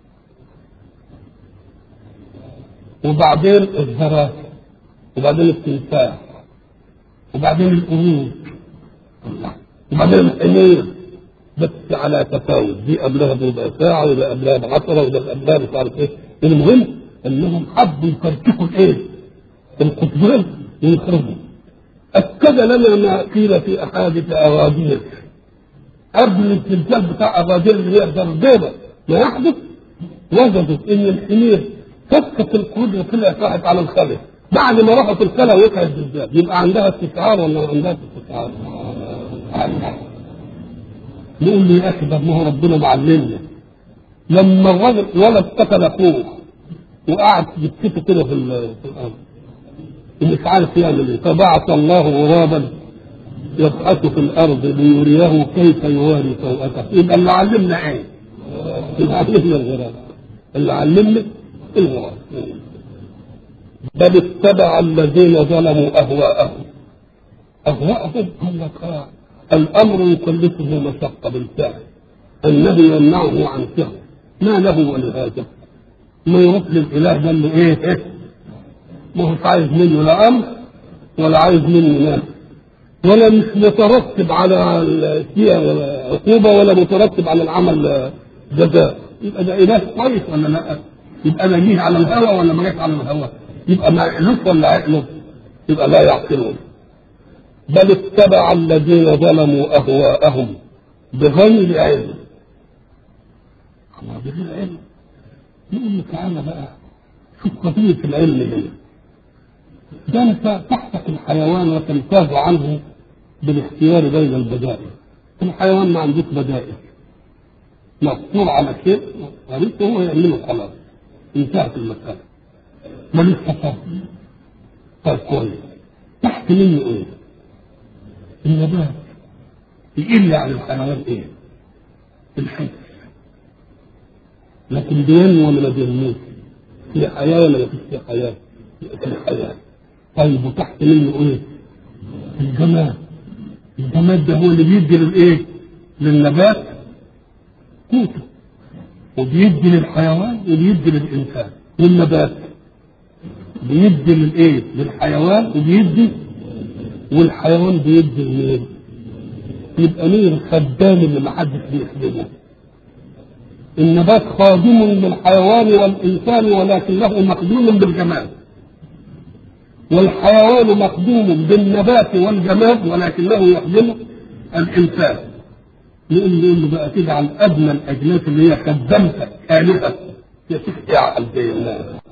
وبعدين الزرافة وبعدين التمساح وبعدين القرود وبعدين الحمير بس على تفاوت دي قبلها بربع ساعة وده قبلها بعشرة وده قبلها مش عارف ايه المهم انهم حبوا يفرتكوا الايه؟ القطبان ويخرجوا أكد لنا ما قيل في أحاديث أغادير قبل الزلزال بتاع أغادير اللي هي البيضة ما يحدث وجدوا إن الحمير فكت القرود وطلعت راحت على الخلة بعد ما راحت الخلة وقع الزلزال يبقى عندها استشعار ولا ما عندهاش استشعار؟ نقول له يا أخي ده ما هو ربنا معلمنا لما الرجل ولد قتل أخوه وقعد يبكته كده في الأرض مش عارف يعمل ايه فبعث الله غرابا يبحث في الارض ليريه كيف يواري سوءته يبقى اللي علمنا ايه؟ اللي علمنا الغراب اللي علمنا الغراب بل اتبع الذين ظلموا اهواءهم اهواءهم قال لك آه. الامر يكلفه مشقه بالفعل النهي يمنعه عن فعل ما له ولهذا ما يروح للاله ده اللي ايه ما هو عايز منه لا امر ولا عايز منه ناس ولا مش مترتب على الشيء عقوبه ولا مترتب على العمل جزاء يبقى ده اله كويس ولا لا؟ يبقى انا جيه على الهوى ولا ما جاش على الهوى؟ يبقى ما يعقلوش ولا عقله؟ يبقى لا يعقلون بل اتبع الذين ظلموا اهواءهم بغير علم الله بغير علم يقول لك تعالى بقى شوف قضيه العلم هنا ده انت تحتك الحيوان وتمتاز عنه بالاختيار بين البدائل الحيوان ما عندوش بدائل مقصور على شيء غريبته هو يعمله خلاص انتهت المسألة ملوش تصرف طيب كويس تحت منه ايه؟ النبات يقل عن الحيوان ايه؟ الحس لكن بينمو ولا ما بينموش في حياة ولا ما فيش في حياة؟ في حياة طيب وتحت منه ايه؟ الجماد الجماد ده هو اللي بيدي للايه؟ للنبات قوته وبيدي للحيوان وبيدي للإنسان والنبات بيدي للإيه؟ للحيوان وبيدي والحيوان بيدي لمين؟ يبقى مين الخدام اللي محدش بيخدمه؟ النبات خادم للحيوان والإنسان ولكنه مخدوم بالجمال والحيوان مخدوم بالنبات والجماد ولكنه يخدمه الإنسان نقول له بقى تجعل أدنى الأجناس اللي هي خدمتك آلهة يا سيدي اعقل زي الناس